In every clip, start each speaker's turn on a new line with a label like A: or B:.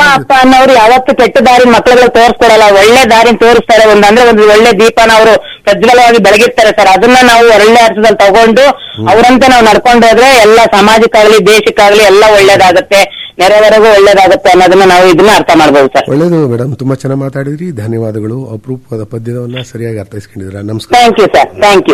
A: ಅಪ್ಪ ಅನ್ನೋರು ಯಾವತ್ತು ಕೆಟ್ಟ ದಾರಿ ಮಕ್ಕಳುಗಳು ತೋರಿಸ್ಕೊಡಲ್ಲ ಒಳ್ಳೆ ದಾರಿ ತೋರಿಸ್ತಾರೆ ಒಂದ್ ಅಂದ್ರೆ ಒಂದು ಒಳ್ಳೆ ದೀಪನ ಅವರು ಪ್ರಜ್ವಲವಾಗಿ ಬೆಳಗಿರ್ತಾರೆ ಸರ್ ಅದನ್ನ ನಾವು ಒಳ್ಳೆ ಅರ್ಥದಲ್ಲಿ ತಗೊಂಡು ಅವರಂತೆ ನಾವು ನಡ್ಕೊಂಡು ಹೋದ್ರೆ ಎಲ್ಲ ಸಮಾಜಕ್ಕಾಗ್ಲಿ ದೇಶಕ್ಕಾಗ್ಲಿ ಎಲ್ಲ ಒಳ್ಳೇದಾಗತ್ತೆ ನೆರೆವರೆಗೂ ಒಳ್ಳೇದಾಗತ್ತೆ ಅನ್ನೋದನ್ನ ನಾವು ಇದನ್ನ ಅರ್ಥ ಮಾಡ್ಬೋದು ಸರ್
B: ಒಳ್ಳೇದು ಮೇಡಮ್ ತುಂಬಾ ಚೆನ್ನಾಗಿ ಮಾತಾಡಿದ್ರಿ ಧನ್ಯವಾದಗಳು ಅಪರೂಪವಾದ ಪದ್ಯವನ್ನ ಸರಿಯಾಗಿ ಅರ್ಥೈಸ್ಕೊಂಡಿದ್ರ ನಮಸ್ಕಾರ
A: thank you sir thank you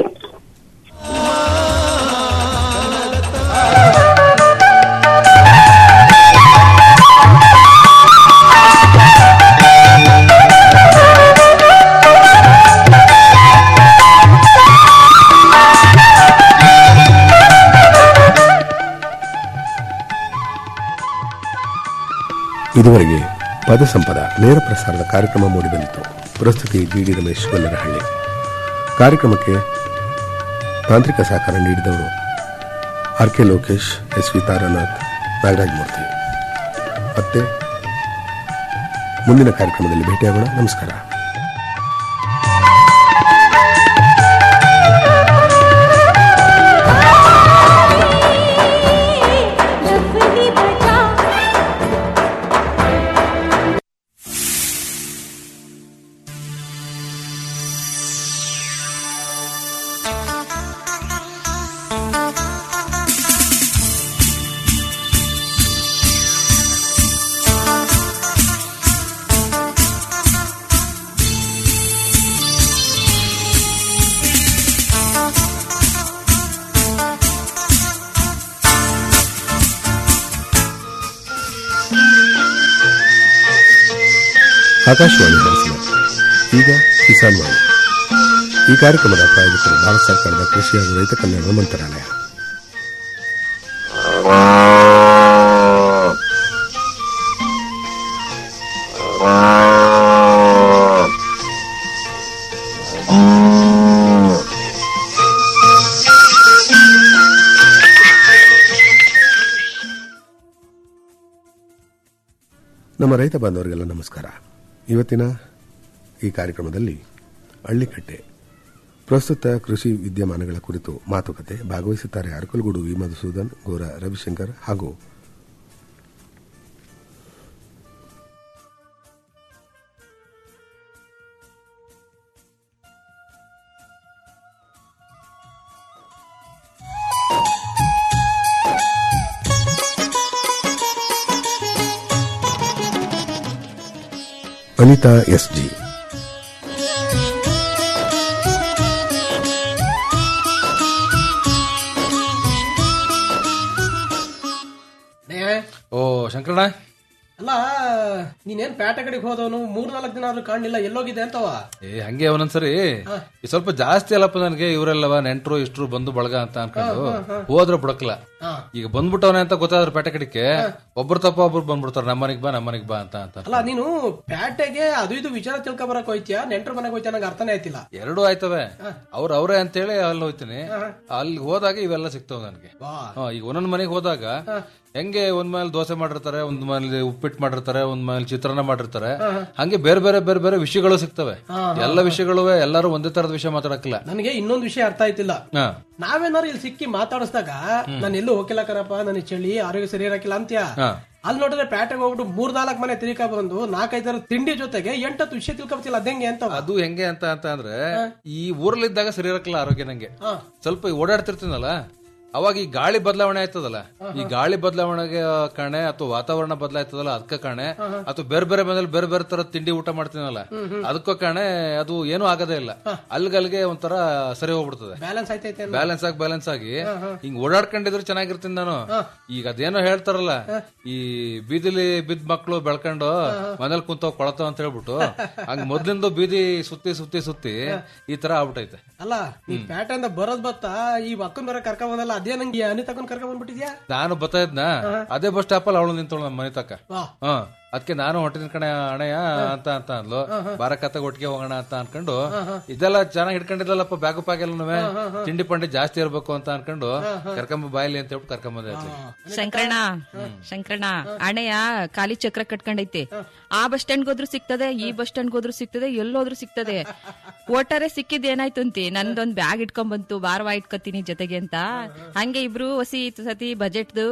B: ಇದುವರೆಗೆ ಪದ ಸಂಪದ ನೇರ ಪ್ರಸಾರದ ಕಾರ್ಯಕ್ರಮ ಮೂಡಿಬಂದಿತು ಪ್ರಸ್ತುತಿ ಡಿಡಿ ರಮೇಶ್ ಗೊಲ್ಲರಹಳ್ಳಿ ಕಾರ್ಯಕ್ರಮಕ್ಕೆ ತಾಂತ್ರಿಕ ಸಹಕಾರ ನೀಡಿದವರು R K Lokesh S V Taranath Nagaraj Murthy ಮತ್ತೆ ಮುಂದಿನ ಕಾರ್ಯಕ್ರಮದಲ್ಲಿ ಭೇಟಿಯಾಗೋಣ ನಮಸ್ಕಾರ ಆಕಾಶವಾಣಿ ಹಾಸನ ಈಗ ಕಿಸಾನ್ ವಾಣಿ ಈ ಕಾರ್ಯಕ್ರಮದ ಪ್ರಾಯೋಜಕರು ಭಾರತ ಸರ್ಕಾರದ ಕೃಷಿ ಹಾಗೂ ರೈತ ಕಲ್ಯಾಣ ಮಂತ್ರಾಲಯ ನಮ್ಮ ರೈತ ಬಾಂಧವರಿಗೆಲ್ಲ ನಮಸ್ಕಾರ ಇವತ್ತಿನ ಈ ಕಾರ್ಯಕ್ರಮದಲ್ಲಿ ಹಳ್ಳಿಕಟ್ಟೆ ಪ್ರಸ್ತುತ ಕೃಷಿ ವಿದ್ಯಮಾನಗಳ ಕುರಿತು ಮಾತುಕತೆ ಭಾಗವಹಿಸುತ್ತಾರೆ ಅರಕಲಗೂಡು ವಿ ಮಧುಸೂದನ್ ಗೋರ ರವಿಶಂಕರ್ ಹಾಗೂ ಅನಿತಾ ಎಸ್ ಜಿ
C: ಓ ಶಂಕರಣ್ಣ
D: ಅಲ್ಲ ನೀನೇನ್ ಪೇಟೆ ಕಡೆಗೆ ಹೋದವನು ಮೂರ್ ನಾಲ್ಕು ದಿನ ಆದ್ರೂ ಕಾಣಲಿಲ್ಲ ಎಲ್ಲೋಗಿದೆ ಅಂತವ
C: ಏ ಹಂಗೆ ಒಂದೊಂದ್ಸರಿ ಈ ಸ್ವಲ್ಪ ಜಾಸ್ತಿ ಅಲ್ಲಪ್ಪ ನನಗೆ ಇವರೆಲ್ಲವ ನೆಂಟ್ರು ಇಷ್ಟ್ರು ಬಂದು ಬಳಗ ಅಂತ ಅನ್ಕೊಂಡು ಹೋದ್ರೆ ಬಿಡಕ್ಲ ಈಗ ಬಂದ್ಬಿಟ್ಟವನೆ ಅಂತ ಗೊತ್ತಾದ್ರೆ ಪೇಟೆ ಕಡೆಗೆ ಒಬ್ರು ತಪ್ಪ ಒಬ್ರು ಬಂದ್ಬಿಡ್ತಾರೆ ನಮ್ಮನಿಗ್ ಬಾ ನಮ್ಮನಿಗ್ ಬಾ ಅಂತ ಅಂತ
D: ಅಲ್ಲ ನೀನು ಪೇಟೆಗೆ ಅದು ಇದು ವಿಚಾರ ತಿಳ್ಕೊ ಬರಕ್ ಹೋಯ್ತಿಯಾ ನೆಂಟ್ರ ಮನೆಗೆ ಹೋಯ್ತಿಯಾ ನಂಗೆ ಅರ್ಥನೇ ಆಯ್ತಿಲ್ಲ
C: ಎರಡು ಆಯ್ತವೆ ಅವ್ರ ಅವ್ರೇ ಅಂತೇಳಿ ಅಲ್ಲಿ ಹೋಯ್ತೀನಿ ಅಲ್ಲಿ ಹೋದಾಗ ಇವೆಲ್ಲ ಸಿಗ್ತಾವ ನನಗೆ ಹಾ, ಈಗ ಒಂದೊಂದ್ ಮನೆಗೆ ಹೋದಾಗ ಹೆಂಗೆ ಒಂದ್ ಮನೇಲಿ ದೋಸೆ ಮಾಡಿರ್ತಾರೆ ಒಂದ್ ಮನೇಲಿ ಉಪ್ಪಿಟ್ಟು ಮಾಡಿರ್ತಾರೆ ಒಂದ್ ಮನೇಲಿ ಚಿತ್ರಾನ್ನ ಮಾಡಿರ್ತಾರೆ ಹಂಗೆ ಬೇರೆ ಬೇರೆ ಬೇರೆ ಬೇರೆ ವಿಷಯಗಳು ಸಿಗ್ತವೆ ಎಲ್ಲ ವಿಷಯಗಳು ಎಲ್ಲರೂ ಒಂದೇ ತರದ ವಿಷಯ ಮಾತಾಡಕ್ಕಿಲ್ಲ
D: ನನಗೆ ಇನ್ನೊಂದು ವಿಷಯ ಅರ್ಥ ಆಯ್ತಿಲ್ಲ
C: ಹಾ
D: ನಾವೇನಾರು ಇಲ್ಲಿ ಸಿಕ್ಕಿ ಮಾತಾಡಿಸಿದಾಗ ನಾನು ಎಲ್ಲೂ ಹೋಗಿಲ್ಲ ಕಣಪ್ಪ ನನಗೆ ಚಳಿ ಆರೋಗ್ಯ ಸರಿ ಇರಕ್ಕಿಲ್ಲ ಅಂತ್ಯ
C: ಹಾ.
D: ಅಲ್ಲಿ ನೋಡಿದ್ರೆ ಪೇಟೆಗೆ ಹೋಗ್ಬಿಟ್ಟು ಮೂರ್ ನಾಲ್ಕು ಮನೆ ತಿರುಕ ಬಂದು ನಾಲ್ಕೈದು ತರ ತಿಂಡಿ ಜೊತೆಗೆ ಎಂಟತ್ತು ವಿಷಯ ತಿಳ್ಕೊಬತ್ತಿಲ್ಲ ಅದಂಗೆ ಅಂತ
C: ಅದು ಹೆಂಗೆ ಅಂತ ಅಂತ ಅಂದ್ರೆ ಈ ಊರಲ್ಲಿದ್ದಾಗ ಸರಿ ಇರಕ್ಕಿಲ್ಲ ಆರೋಗ್ಯ ನಂಗೆ ಸ್ವಲ್ಪ ಈ ಓಡಾಡ್ತಿರ್ತೀನಲ್ಲ ಅವಾಗ ಈ ಗಾಳಿ ಬದಲಾವಣೆ ಆಯ್ತದಲ್ಲ ಈ ಗಾಳಿ ಬದಲಾವಣೆಗೆ ಕಾಣೆ ಅಥವಾ ವಾತಾವರಣ ಬದಲಾಯ್ತದಲ್ಲ ಅದಕ್ಕ ಕಾಣೆ ಅಥವಾ ಬೇರೆ ಬೇರೆ ಮನೇಲಿ ಬೇರೆ ಬೇರೆ ತರ ತಿಂಡಿ ಊಟ ಮಾಡ್ತೀನಲ್ಲ ಅದಕ್ಕೂ ಕಾಣೆ ಅದು ಏನೂ ಆಗದೇ ಇಲ್ಲ ಅಲ್ಗಲ್ಗೆ ಒಂಥರ ಸರಿ ಹೋಗ್ಬಿಡ್ತದೆ
D: ಬ್ಯಾಲೆನ್ಸ್ ಆಯ್ತೈತೆ
C: ಬ್ಯಾಲೆನ್ಸ್ ಆಗಿ ಬ್ಯಾಲೆನ್ಸ್ ಆಗಿ ಹಿಂಗ್ ಓಡಾಡ್ಕೊಂಡಿದ್ರೆ ಚೆನ್ನಾಗಿರ್ತೀನಿ ನಾನು ಈಗ ಅದೇನೋ ಹೇಳ್ತಾರಲ್ಲ ಈ ಬೀದಿಲಿ ಬಿದ್ದ ಮಕ್ಳು ಬೆಳ್ಕೊಂಡು ಮನೇಲಿ ಕುಂತವ್ ಕೊಳತಾವ ಅಂತ ಹೇಳ್ಬಿಟ್ಟು ಹಂಗ ಮೊದ್ಲಿಂದ ಬೀದಿ ಸುತ್ತಿ ಸುತ್ತಿ ಸುತ್ತಿ ಈ ತರ ಆಗ್ಬಿಟ್ಟೈತೆ
D: ಅಲ್ಲ ಈ ಪೇಟೆಯಿಂದ ಬರೋದ್ ಬತ್ತಾ ಈ ಅಕ್ಕನ್ ಬರ ಕರ್ಕೊಂಡ್ ಬಂದಲ್ಲ ಅದೇ ನಂಗೆ ಅನಿ ತಕೊಂಡ್ ಕರ್ಕೊಂಡ್ ಬಂದ್ಬಿಟ್ಟಿದ್ಯಾ
C: ನಾನು ಬರ್ತಾ ಇದ್ನ ಅದೇ ಬಸ್ ಸ್ಟಾಪ್ ಅಲ್ಲಿ ಅವಳು ನಿಂತವಳು ನಮ್ಮ ಮನೆ ತಕ್ಕ
D: ವಾ.
C: ಹ ಅದಕ್ಕೆ ನಾನು ಹೊಟ್ಟಿನ ಕಣೆ ಅಣಯ್ಯ ಅಂತ ಅಂತ ಅಂದ್ಲು ಬಾರಕತ್ತ ಒಟ್ಟಿಗೆ ಹೋಗೋಣ ಅಂತ ಅನ್ಕೊಂಡು ಇದೆಲ್ಲ ಚೆನ್ನಾಗಿ ಹಿಡ್ಕೊಂಡಿದ್ಲಲ್ಲಪ್ಪ ಬ್ಯಾಗು ಪ್ಯಾಗೆಲ್ಲನೂ ತಿಂಡಿ ಪಂಡಿ ಜಾಸ್ತಿ ಇರ್ಬೇಕು ಅಂತ ಅನ್ಕೊಂಡು ಕರ್ಕೊಂಬ ಬಾಯ್ಲಿ ಅಂತ ಹೇಳ್ಬಿಟ್ಟು ಕರ್ಕೊಂಬಂದೆ ಆಚೆಗೆ.
E: ಶಂಕರಣ್ಣ ಶಂಕರಣ್ಣ ಅಣೆಯ ಖಾಲಿ ಚಕ್ರ ಕಟ್ಕೊಂಡೈತೆ ಆ ಬಸ್ ಸ್ಟ್ಯಾಂಡ್ ಹೋದ್ರು ಸಿಗ್ತದೆ ಈ ಬಸ್ ಸ್ಟ್ಯಾಂಡ್ ಹೋದ್ರು ಸಿಗ್ತದೆ ಎಲ್ಲೋದ್ರು ಸಿಗ್ತದೆ ಒಟ್ಟಾರೆ ಸಿಕ್ಕಿದ್ ಏನಾಯ್ತು ಅಂತಿ ನಂದೊಂದ್ ಬ್ಯಾಗ್ ಇಟ್ಕೊಂಡ್ ಬಂತು ಬಾರವಾ ಇಟ್ಕೊತೀನಿ ಜೊತೆಗೆ ಅಂತ ಹಂಗೆ ಇಬ್ರು ಹೊಸಿ ಸತಿ ಬಜೆಟ್ದು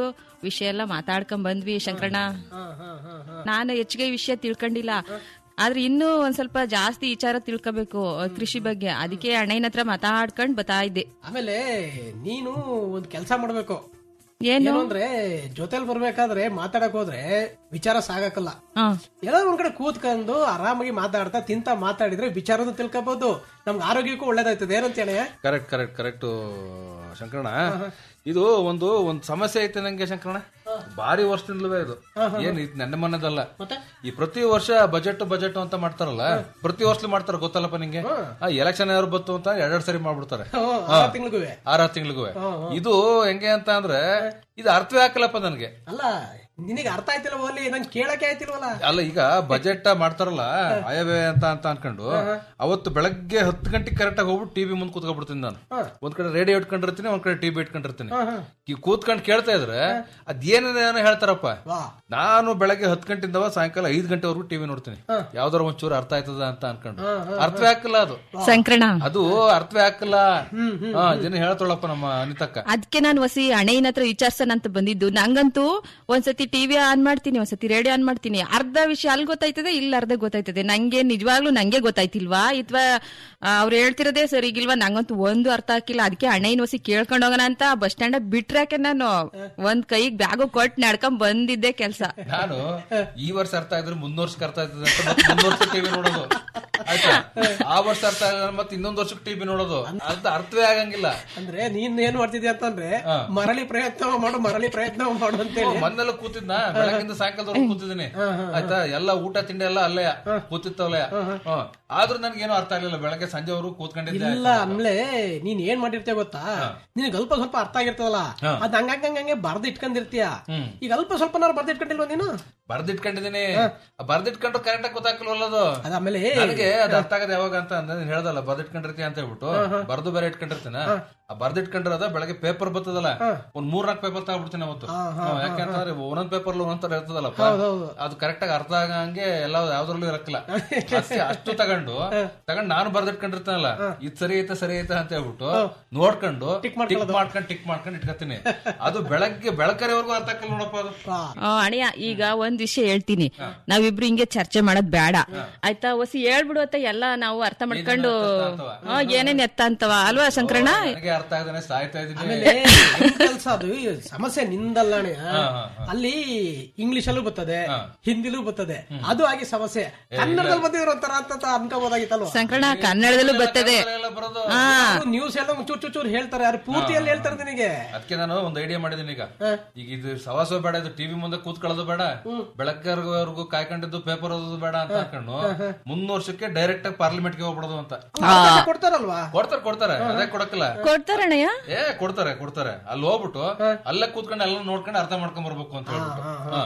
E: ವಿಷಯ ಎಲ್ಲ ಮಾತಾಡ್ಕೊಂಡ್ ಬಂದ್ವಿ ಶಂಕರಣ್ಣ
D: ಹಾ ಹಾ ಹಾ ಹಾ
E: ನಾನು ಹೆಚ್ಚಿಗೆ ಈ ವಿಷಯ ತಿಳ್ಕೊಂಡಿಲ್ಲ ಆದ್ರೆ ಇನ್ನೂ ಒಂದ್ ಸ್ವಲ್ಪ ಜಾಸ್ತಿ ವಿಚಾರ ತಿಳ್ಕೊಬೇಕು ಅಹ್, ಕೃಷಿ ಬಗ್ಗೆ ಅದಕ್ಕೆ ಅಣ್ಣಯ್ಯನ ಹತ್ರ ಮಾತಾಡ್ಕೊಂಡ್ ಬತ್ತಾ ಇದ್ದೆ
D: ಆಮೇಲೆ ನೀನು ಒಂದ್ ಕೆಲಸ ಮಾಡ್ಬೇಕು
E: ಏನು
D: ಏನು ಅಂದ್ರೆ ಜೊತೆಲಿ ಬರ್ಬೇಕಾದ್ರೆ ಮಾತಾಡಕ್ ಹೋದ್ರೆ ವಿಚಾರ ಸಾಗಕ್ಕಲ್ಲ
E: ಹಾ
D: ಎಲ್ಲೋ ಒಂದ್ ಕಡೆ ಕೂತ್ಕೊಂಡು ಆರಾಮಾಗಿ ಮಾತಾಡ್ತಾ ತಿಂತ ಮಾತಾಡಿದ್ರೆ ವಿಚಾರನೂ ತಿಳ್ಕೊಬಹುದು ನಮ್ಗೆ ಆರೋಗ್ಯಕ್ಕೂ ಒಳ್ಳೇದಾಯ್ತದೆ ಏನಂತ ಹೇಳಿ
C: ಕರೆಕ್ಟ್ ಕರೆಕ್ಟ್ ಕರೆಕ್ಟ್ ಶಂಕರಣ ಇದು ಒಂದು ಒಂದ್ ಸಮಸ್ಯೆ ಐತೆ ನಂಗೆ ಶಂಕರಣ ಭಾರಿ ವರ್ಷದಿಂದಲೂ ಇದು ಏನ್ ಇದು ನನ್ನ ಮನೆದಲ್ಲ
D: ಮತ್ತೆ
C: ಈ ಪ್ರತಿ ವರ್ಷ ಬಜೆಟ್ ಬಜೆಟ್ ಅಂತ ಮಾಡ್ತಾರಲ್ಲ ಪ್ರತಿ ವರ್ಷ ಮಾಡ್ತಾರ ಗೊತ್ತಲ್ಲಪ್ಪ ನಿಂಗೆ ಆ ಎಲೆಕ್ಷನ್ ಯಾರು ಬತ್ತು ಅಂತ ಎರಡೆರಡು ಸರಿ ಮಾಡ್ಬಿಡ್ತಾರೆ
D: ಆರು ತಿಂಗಳಿಗೂ
C: ಆರಾರು ತಿಂಗಳಿಗೂ ಇದು ಹೆಂಗೆ ಅಂತ ಅಂದ್ರೆ ಇದು ಅರ್ಥವೇ ಹಾಕಲ್ಲಪ್ಪ ನನಗೆ
D: ಅಲ್ಲ ನಿನಗೆ ಅರ್ಥ ಆಯ್ತಿಲ್ಲ ಓಲಿ ನಂಗೆ ಕೇಳಕ್ಕೆ ಆಯ್ತಿಲ್ವಲ್ಲ
C: ಅಲ್ಲ ಈಗ ಬಜೆಟ್ ಮಾಡ್ತಾರಲ್ಲ ಆಯವ್ಯಯ ಅಂತ ಅಂತ ಅನ್ಕೊಂಡು ಅವತ್ತು ಬೆಳಗ್ಗೆ ಹತ್ತು ಗಂಟೆಗೆ ಕರೆಕ್ಟ್ ಆಗಿ ಹೋಗ್ಬಿಟ್ಟು ಟಿವಿ ಮುಂದೆ ಕೂತ್ಕೊಬಿಡ್ತೀನಿ ನಾನು ಒಂದ್ ಕಡೆ ರೇಡಿಯೋ ಇಟ್ಕೊಂಡಿರ್ತೀನಿ ಒಂದ್ ಕಡೆ ಟಿವಿ ಇಟ್ಕೊಂಡಿರ್ತೀನಿ ಈ ಕೂತ್ಕೊಂಡು ಕೇಳ್ತಾ ಇದ್ರೆ ಅದೇನೇನೇನೋ ಹೇಳ್ತಾರಪ್ಪ
D: ವಾ
C: ನಾನು ಬೆಳಗ್ಗೆ ಹತ್ತು ಗಂಟೆಯಿಂದ ಸಾಯಂಕಾಲ ಐದು ಗಂಟೆವರೆಗೂ ಟಿವಿ ನೋಡ್ತೀನಿ ಯಾವ್ದಾರ ಒಂಚೂರು ಅರ್ಥ ಆಯ್ತದ ಅಂತ ಅನ್ಕೊಂಡು ಅರ್ಥವೇ ಹಾಕಲ್ಲ ಅದು
E: ಸಂಕ್ರಣ
C: ಅದು ಅರ್ಥವೇ ಹಾಕಲ್ಲ ಹಾ ಜನ ಹೇಳ್ತಾಳಪ್ಪ ನಮ್ಮ ಅನಿತಕ್ಕ
E: ಅದಕ್ಕೆ ನಾನು ಹೊಸಿ ಅಣ್ಣಯ್ಯನ ಹತ್ರ ವಿಚಾರ್ಸೋಣ ಅಂತ ಬಂದಿದ್ದು ನಂಗಂತೂ ಒಂದ್ಸತಿ ಟಿವಿ ಆನ್ ಮಾಡ್ತೀನಿ ಒಂದ್ಸತಿ ರೇಡಿಯೋ ಆನ್ ಮಾಡ್ತೀನಿ ಅರ್ಧ ವಿಷಯ ಅಲ್ಲಿ ಗೊತ್ತಾಯ್ತದೆ ಇಲ್ಲ ಅರ್ಧ ಗೊತ್ತಾಯ್ತದೆ ನಂಗೆ ನಿಜವಾಗ್ಲೂ ನಂಗೆ ಗೊತ್ತಾಯ್ತಿಲ್ವಾ ಅಥವಾ ಅವ್ರು ಹೇಳ್ತಿರೋದೇ ಸರಿಗಿಲ್ವಾ ನಂಗಂತೂ ಒಂದು ಅರ್ಥ ಹಾಕಿಲ್ಲ ಅದಕ್ಕೆ ಅಣ್ಣಯ್ಯನ ಹೊಸಿ ಕೇಳ್ಕೊಂಡ್ ಹೋಗೋಣ ಅಂತ ಬಸ್ ಸ್ಟ್ಯಾಂಡ್ ಬಿಟ್ರಾಕೆ ನಾನು ಒಂದ್ ಕೈಗ್ ಬ್ಯಾಗು ಕೊಟ್ಟು ನಡ್ಕೊಂಡ್ ಬಂದಿದ್ದೆ ಕೆಲ್ಸ
C: ನಾನು ಈ ವರ್ಷ ಅರ್ಥ ಆಗಿದ್ರೆ ಮುಂದ್ ವರ್ಷಕ್ಕೆ ಅರ್ಥ ಆಯ್ತದೆ ಅಂತ ಮತ್ತೆ ಮುಂದ್ ವರ್ಷ ಟಿವಿ ನೋಡೋದು ಆಯ್ತಾ ಆ ವರ್ಷ ಅರ್ಥ ಆಗಿದ್ರೆ ಮತ್ತೆ ಇನ್ನೊಂದ್ ವರ್ಷಕ್ಕೆ ಟಿವಿ ನೋಡೋದು ಅರ್ಥ ಅರ್ಥವೇ ಆಗಂಗಿಲ್ಲ
D: ಅಂದ್ರೆ ನೀನ್ ಏನ್ ಮಾಡ್ತಿದ್ಯಾ ಅಂತಂದ್ರೆ ಮರಳಿ ಪ್ರಯತ್ನ ಮಾಡು ಮರಳಿ ಪ್ರಯತ್ನ ಮಾಡು ಅಂತೇಳಿ
C: ಮೊನ್ನೆಲ್ಲ ಕೂತಿದ್ನ ಬೆಳಗಿಂದ ಸಾಯಂಕಾಲದವರೆಗೂ ಕೂತಿದ್ದೀನಿ ಆಯ್ತಾ ಎಲ್ಲ ಊಟ ತಿಂಡಿ ಎಲ್ಲ ಅಲ್ಲೇ ಕೂತಿತ್ತವಲ್ಲ ಹ್ಮ್ ಆದ್ರೂ ನನ್ಗೇನು ಅರ್ಥ ಆಗ್ಲಿಲ್ಲ ಬೆಳಗ್ಗೆ ಸಂಜೆವರೆಗೂ ಕೂತ್ಕೊಂಡಿದ್ದೆ
D: ಇಲ್ಲ ಆಮೇಲೆ ನೀನ್ ಏನ್ ಮಾಡಿರ್ತೀಯ ಗೊತ್ತಾ ನಿನಗೆ ಅಲ್ಪ ಸ್ವಲ್ಪ ಅರ್ಥ ಆಗಿರ್ತದಲ್ಲ ಅದ್ ಹಂಗಂಗ ಹಂಗಂಗೆ ಬರ್ದ್ ಇಟ್ಕೊಂಡಿರ್ತೀಯ ಈಗ ಅಲ್ಪ ಸ್ವಲ್ಪ ನಾರು ಬರ್ದ್ ಇಟ್ಕೊಂಡಿಲ್ವ ನೀನು
C: ಬರ್ದಿಟ್ಕೊಂಡಿದೀನಿ ಬರ್ದಿಟ್ಕೊಂಡ್ರು ಕರೆಕ್ಟ್ ಆಗಿ ಗೊತ್ತಾಗ್ಲಿಲ್ಲ ಅದು
D: ಅದಾದ್ಮೇಲೆ
C: ನನಗೆ ಅದು ಅರ್ಥ ಆಗದೆ ಯಾವಾಗ ಅಂತ ಅಂದ್ರೆ ನೀನ್ ಹೇಳ್ದಲ್ಲ ಬರ್ದಿಟ್ಕೊಂಡಿರ್ತಿ ಅಂತ ಹೇಳ್ಬಿಟ್ಟು ಬರ್ದು ಬೇರೆ ಇಟ್ಕೊಂಡಿರ್ತೀನ ಆ ಬರ್ದಿಟ್ಕೊಂಡಿರೋದ ಬೆಳಗ್ಗೆ ಪೇಪರ್ ಬರ್ತದಲ್ಲ ಒಂದ್ ಮೂರ್ ನಾಲ್ಕು ಪೇಪರ್ ತಗೊಬಿಡ್ತೀನಿ ಅವತ್ತು ಹ್ಮ್, ಯಾಕಂತಂದ್ರೆ ಒಂದೊಂದ್ ಪೇಪರ್ ಒಂದೊಂದ್ ತರ ಇರ್ತದಲ್ಲಪ್ಪ ಅದು ಕರೆಕ್ಟ್ ಆಗಿ ಅರ್ಥ ಆಗಂಗೆ ಎಲ್ಲ ಯಾವ್ದ್ರಲ್ಲೂ ಇರಕ್ಕಿಲ್ಲ ಅಷ್ಟೇ ಅಷ್ಟು ತಗೊಂಡು ತಗೊಂಡ್ ನಾನು ಬರ್ದಿಟ್ಕೊಂಡಿರ್ತಾನಲ್ಲ ಇದ್ ಸರಿ ಐತೆ ಸರಿ ಐತೆ ಅಂತ ಹೇಳ್ಬಿಟ್ಟು ನೋಡ್ಕೊಂಡು ಟಿಕ್ ಮಾಡ್ಕೊಂಡು ಟಿಕ್ ಮಾಡ್ಕೊಂಡು ಇಟ್ಕೊತೀನಿ ಅದು ಬೆಳಗ್ಗೆ ಬೆಳಕರಿವರೆಗೂ ಅರ್ಥ ಆಗಲ್ಲ ನೋಡಪ್ಪ ಅದು
E: ಆ, ಅಣ್ಣಯ್ಯ ಈಗ ಒಂದ್ ವಿಷಯ ಹೇಳ್ತೀನಿ ನಾವಿಬ್ರು ಹಿಂಗೆ ಚರ್ಚೆ ಮಾಡೋದ್ ಬೇಡ ಆಯ್ತಾ ಹೊಸಿ ಹೇಳ್ಬಿಡು ಅಂತ ಎಲ್ಲ ನಾವು ಅರ್ಥ ಮಾಡ್ಕೊಂಡು ಆ, ಏನೇನ್ ಎತ್ತ ಅಂತವ ಅಲ್ವಾ ಶಂಕರಣ್ಣ
C: ನನಗೆ ಅರ್ಥ ಆಗದೇನೆ ಸಾಯ್ತಾ ಇದೀನಿ
D: ಆಮೇಲೆ ಕೆಲ್ಸ ಅದು ಈ ಸಮಸ್ಯೆ ನಿಂದಲ್ಲ ಅಣ್ಣಯ್ಯ. ಅಲ್ಲಿ ಇಂಗ್ಲಿಷ್ ಅಲ್ಲೂ ಬರ್ತದೆ ಹಿಂದಿಲೂ ಬರ್ತದೆ ಅದು ಆಗಿ ಸಮಸ್ಯೆ ಕನ್ನಡದಲ್ಲಿ ಬಂದಿದ್ರು ಒಂಥರ ಅಂತ ಅನ್ಕೋಬಹುದಾಗಿತ್ತಲ್ವ
E: ಶಂಕರಣ್ಣ ಕನ್ನಡದಲ್ಲೂ ಬರ್ತದೆ
C: ಎಲ್ಲ ಬರೋದು
E: ಹಾ
D: ನ್ಯೂಸ್ ಎಲ್ಲ ಚೂರ್ ಚೂರ್ ಚೂರ್ ಹೇಳ್ತಾರೆ ಅವ್ರು ಪೂರ್ತಿಯಲ್ಲಿ ಹೇಳ್ತಾರೆ ನಿನಗೆ
C: ಅದಕ್ಕೆ ನಾನು ಒಂದು ಐಡಿಯಾ ಮಾಡಿದೀನಿ ಈಗ ಈಗ ಇದು ಸವಾಸ ಬೇಡ ಇದು ಟಿವಿ ಮುಂದೆ ಕೂತ್ಕೊಳ್ಳೋದು ಬೇಡ ಬೆಳಗ್ಗೆವರೆಗೂ ಕಾಯ್ಕೊಂಡಿದ್ದು ಪೇಪರ್ ಓದೋದು ಬೇಡ ಅಂತ ಅನ್ಕೊಂಡು ಮುಂದ್ ವರ್ಷಕ್ಕೆ ಡೈರೆಕ್ಟ್ ಆಗಿ ಪಾರ್ಲಿಮೆಂಟ್ ಗೆ ಹೋಗ್ಬಿಡೋದು ಅಂತ
D: ಅವಕಾಶ ಕೊಡ್ತಾರಲ್ವಾ
C: ಕೊಡ್ತಾರೆ ಕೊಡ್ತಾರೆ ಅದೇ ಕೊಡಕ್ಕಿಲ್ಲ
E: ಕೊಡ್ತಾರಣ್ಣಯ್ಯ
C: ಏ ಕೊಡ್ತಾರೆ ಕೊಡ್ತಾರೆ ಅಲ್ಲಿ ಹೋಗ್ಬಿಟ್ಟು ಅಲ್ಲೇ ಕೂತ್ಕೊಂಡು ಎಲ್ಲ ನೋಡ್ಕೊಂಡು ಅರ್ಥ ಮಾಡ್ಕೊಂಡ್ ಬರ್ಬೇಕು ಅಂತ ಹೇಳ್ಬಿಟ್ಟು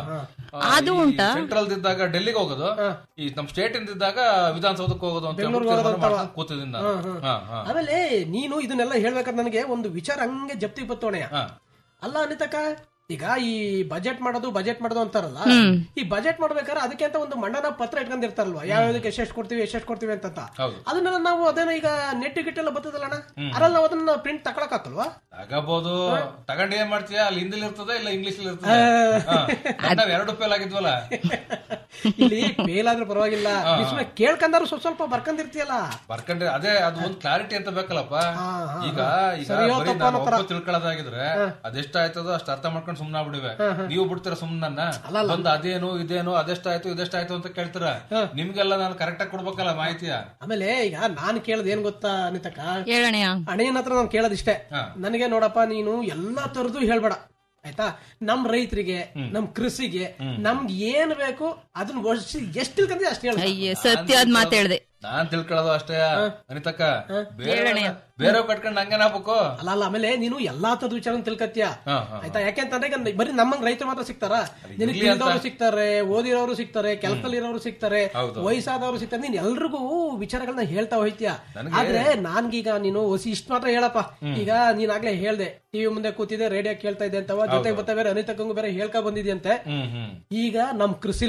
E: ಅದು ಉಂಟಾ?
C: ಸೆಂಟ್ರಲ್ ಇದ್ದಾಗ ಡೆಲ್ಲಿಗೆ ಹೋಗೋದು ಈ ನಮ್ ಸ್ಟೇಟ್ ಇಂದಿದ್ದಾಗ ವಿಧಾನಸೌಧಕ್ಕೆ ಹೋಗೋದು ಅಂತ ಹೇಳ್ಬಿಟ್ಟು ತೀರ್ಮಾನ ಮಾಡ್ಕೊಂಡು ಕೂತಿದ್ದೀನಿ ನಾನು ಹಾ ಹಾ
D: ಆಮೇಲೆ ನೀನು ಇದನ್ನೆಲ್ಲ ಹೇಳ್ಬೇಕಾದ್ರೆ ನನಗೆ ಒಂದು ವಿಚಾರ ಹಂಗೆ ಜಪ್ತಿ ಬತ್ತೋಣೆಯ
C: ಹಾ.
D: ಅಲ್ಲ ಅನಿತಕ್ಕ ಈಗ ಈ ಬಜೆಟ್ ಮಾಡೋದು ಬಜೆಟ್ ಮಾಡೋದು ಅಂತಾರಲ್ಲ ಈ ಬಜೆಟ್ ಮಾಡ್ಬೇಕಾದ್ರೆ ಅದಕ್ಕೆ ಅಂತ ಒಂದು ಮಂಡನ ಪತ್ರ ಇಟ್ಕೊಂಡಿರ್ತಾರಲ್ವಾ ಯಾವ್ಯಾವ್ದಕ್ಕೆ ಎಷ್ಟೆಷ್ಟು ಕೊಡ್ತೀವಿ ಎಷ್ಟೆಷ್ಟು ಕೊಡ್ತೀವಿ ಅಂತ
C: ಹೌದು.
D: ಅದನ್ನೆಲ್ಲ ನಾವು ಅದನ್ನ ಈಗ ನೆಟ್ ಗಿಟ್ ಎಲ್ಲ ಬರ್ತದಲ್ಲಣ್ಣ ಅದ್ರಲ್ಲಿ ನಾವು ಅದನ್ನ ಪ್ರಿಂಟ್ ತಕೊಳಕ್ ಹಾಕಲ್ವಾ
C: ತಗಬಹುದು ತಗೊಂಡ್ ಏನ್ ಮಾಡ್ತೀಯಾ ಅಲ್ಲಿ ಹಿಂದಿಲ್ ಇರ್ತದೆ ಇಲ್ಲ ಇಂಗ್ಲಿಷ್ ಇರ್ತದೆ ಹಾ. ನಾವ್ ಎರಡು ಫೇಲ್ ಆಗಿದ್ವಲ್ಲ
D: ಇಲ್ಲಿ ಫೇಲ್ ಆದ್ರೂ ಪರವಾಗಿಲ್ಲ ಸುಮ್ಮನೆ ಕೇಳ್ಕಂದಾರು ಸ್ವಲ್ಪ ಸ್ವಲ್ಪ ಬರ್ಕಂದಿರ್ತೀಯಲ್ಲ
C: ಬರ್ಕೊಂಡ್ರೆ ಅದೇ ಅದು ಒಂದ್ ಕ್ಲಾರಿಟಿ ಅಂತ ಬೇಕಲ್ಲಪ್ಪ ಈಗ ಈಗ
D: ಸರಿಯೋ
C: ಬರೀ
D: ತಪ್ಪೋ
C: ನಾನು
D: ಅನ್ನೋ ತರ.
C: ಒಬ್ಬ ತಿಳ್ಕೊಳ್ಳೋದಾಗಿದ್ರೆ ಅದೆಷ್ಟ ಆಯ್ತದೋ ಅಷ್ಟು ಅರ್ಥ ಮಾಡ್ಕೊಂಡು ಸುಮ್ನ ಬಿಡುವೆ ನೀವು ಬಿಡ್ತೀರ ಸುಮ್ನನ್ನ ಬಂದ್ ಅದೇನು ಇದೇನು ಅದೆಷ್ಟಾಯ್ತು ಇದೆಷ್ಟಾಯ್ತು ಅಂತ ಕೇಳ್ತೀರ ನಿಮ್ಗೆಲ್ಲ ನಾನು ಕರೆಕ್ಟ್ ಆಗಿ ಕೊಡ್ಬೇಕಲ್ಲ ಮಾಹಿತಿಯ
D: ಆಮೇಲೆ ಈಗ ನಾನು ಕೇಳದ್ ಏನ್ ಗೊತ್ತಾ ಅನಿತಕ್ಕ
E: ಹೇಳಣ್ಣಯ್ಯ
D: ಅಣ್ಣಯ್ಯನ ಹತ್ರ ನಾನು ಕೇಳೋದಿಷ್ಟೇ
C: ಹಾ.
D: ನನಗೆ ನೋಡಪ್ಪ ನೀನು ಎಲ್ಲಾ ತರದ್ದು ಹೇಳ್ಬೇಡ ಆಯ್ತಾ ನಮ್ ರೈತರಿಗೆ ನಮ್ ಕೃಷಿಗೆ ನಮ್ಗೆ ಏನ್ ಬೇಕು ಅದನ್ನ ವರ್ಷ ಎಷ್ಟು ತಿಳ್ಕೊಂಡ್ರೆ ಅಷ್ಟು ಹೇಳ
E: ಅಯ್ಯ ಸತ್ಯವಾದ ಮಾತು ಹೇಳ್ದೆ
C: ನಾನ್ ತಿಳ್ಕೊಳ್ಳೋದು ಅಷ್ಟೇ ಅನಿತಕ್ಕ ಬೇರೆ ಬೇರೆ ಕಟ್ಕೊಂಡ್ ಹಂಗೇನ್ ಆಗ್ಬೇಕು
D: ಅಲ್ಲ ಅಲ್ಲ ಆಮೇಲೆ ನೀನು ಎಲ್ಲಾ ತರದ ವಿಚಾರ ತಿಳ್ಕತ್ತೀಯ
C: ಹಾ, ಹಾ.
D: ಆಯ್ತಾ ಯಾಕೆಂತಂದ್ರೆ ಈಗ ಬರೀ ನಮ್ಮಂಗ್ ರೈತರು ಮಾತ್ರ ಸಿಗ್ತಾರ ನಿನಗೆ
C: ಇರ್ಲಿ ಅಂತ.
D: ತಿಳಿದವರು ಸಿಗ್ತಾರೆ ಓದಿರೋರು ಸಿಗ್ತಾರೆ ಕೆಲಸದಲ್ಲಿರೋರು ಸಿಗ್ತಾರೆ
C: ಹೌದು.
D: ವಯಸ್ಸಾದವರು ಸಿಗ್ತಾರೆ ನೀನ್ ಎಲ್ರಿಗೂ ವಿಚಾರಗಳನ್ನ ಹೇಳ್ತಾ ಹೋಯ್ತೀಯ
C: ನನಗೆ-
D: ಆದ್ರೆ ನಾನ್ಗೀಗ ನೀನು ಹೊಸಿ ಇಷ್ಟ ಮಾತ್ರ ಹೇಳಪ್ಪ ಈಗ ನೀನ್ ಆಗ್ಲೇ ಹೇಳ್ದೆ ಟಿವಿ ಮುಂದೆ ಕೂತಿದೆ ರೇಡಿಯೋ ಕೇಳ್ತಾ ಇದ್ದೆ ಅಂತವ ಜೊತೆಗೆ ಬರ್ತಾ ಬೇರೆ ಅನಿತಕ್ಕಂಗೂ ಬೇರೆ ಹೇಳ್ಕೊ ಬಂದಿದ್ಯಂತೆ
C: ಹ್ಮ್ ಹ್ಮ್
D: ಈಗ ನಮ್ ಕೃಷಿಲಿ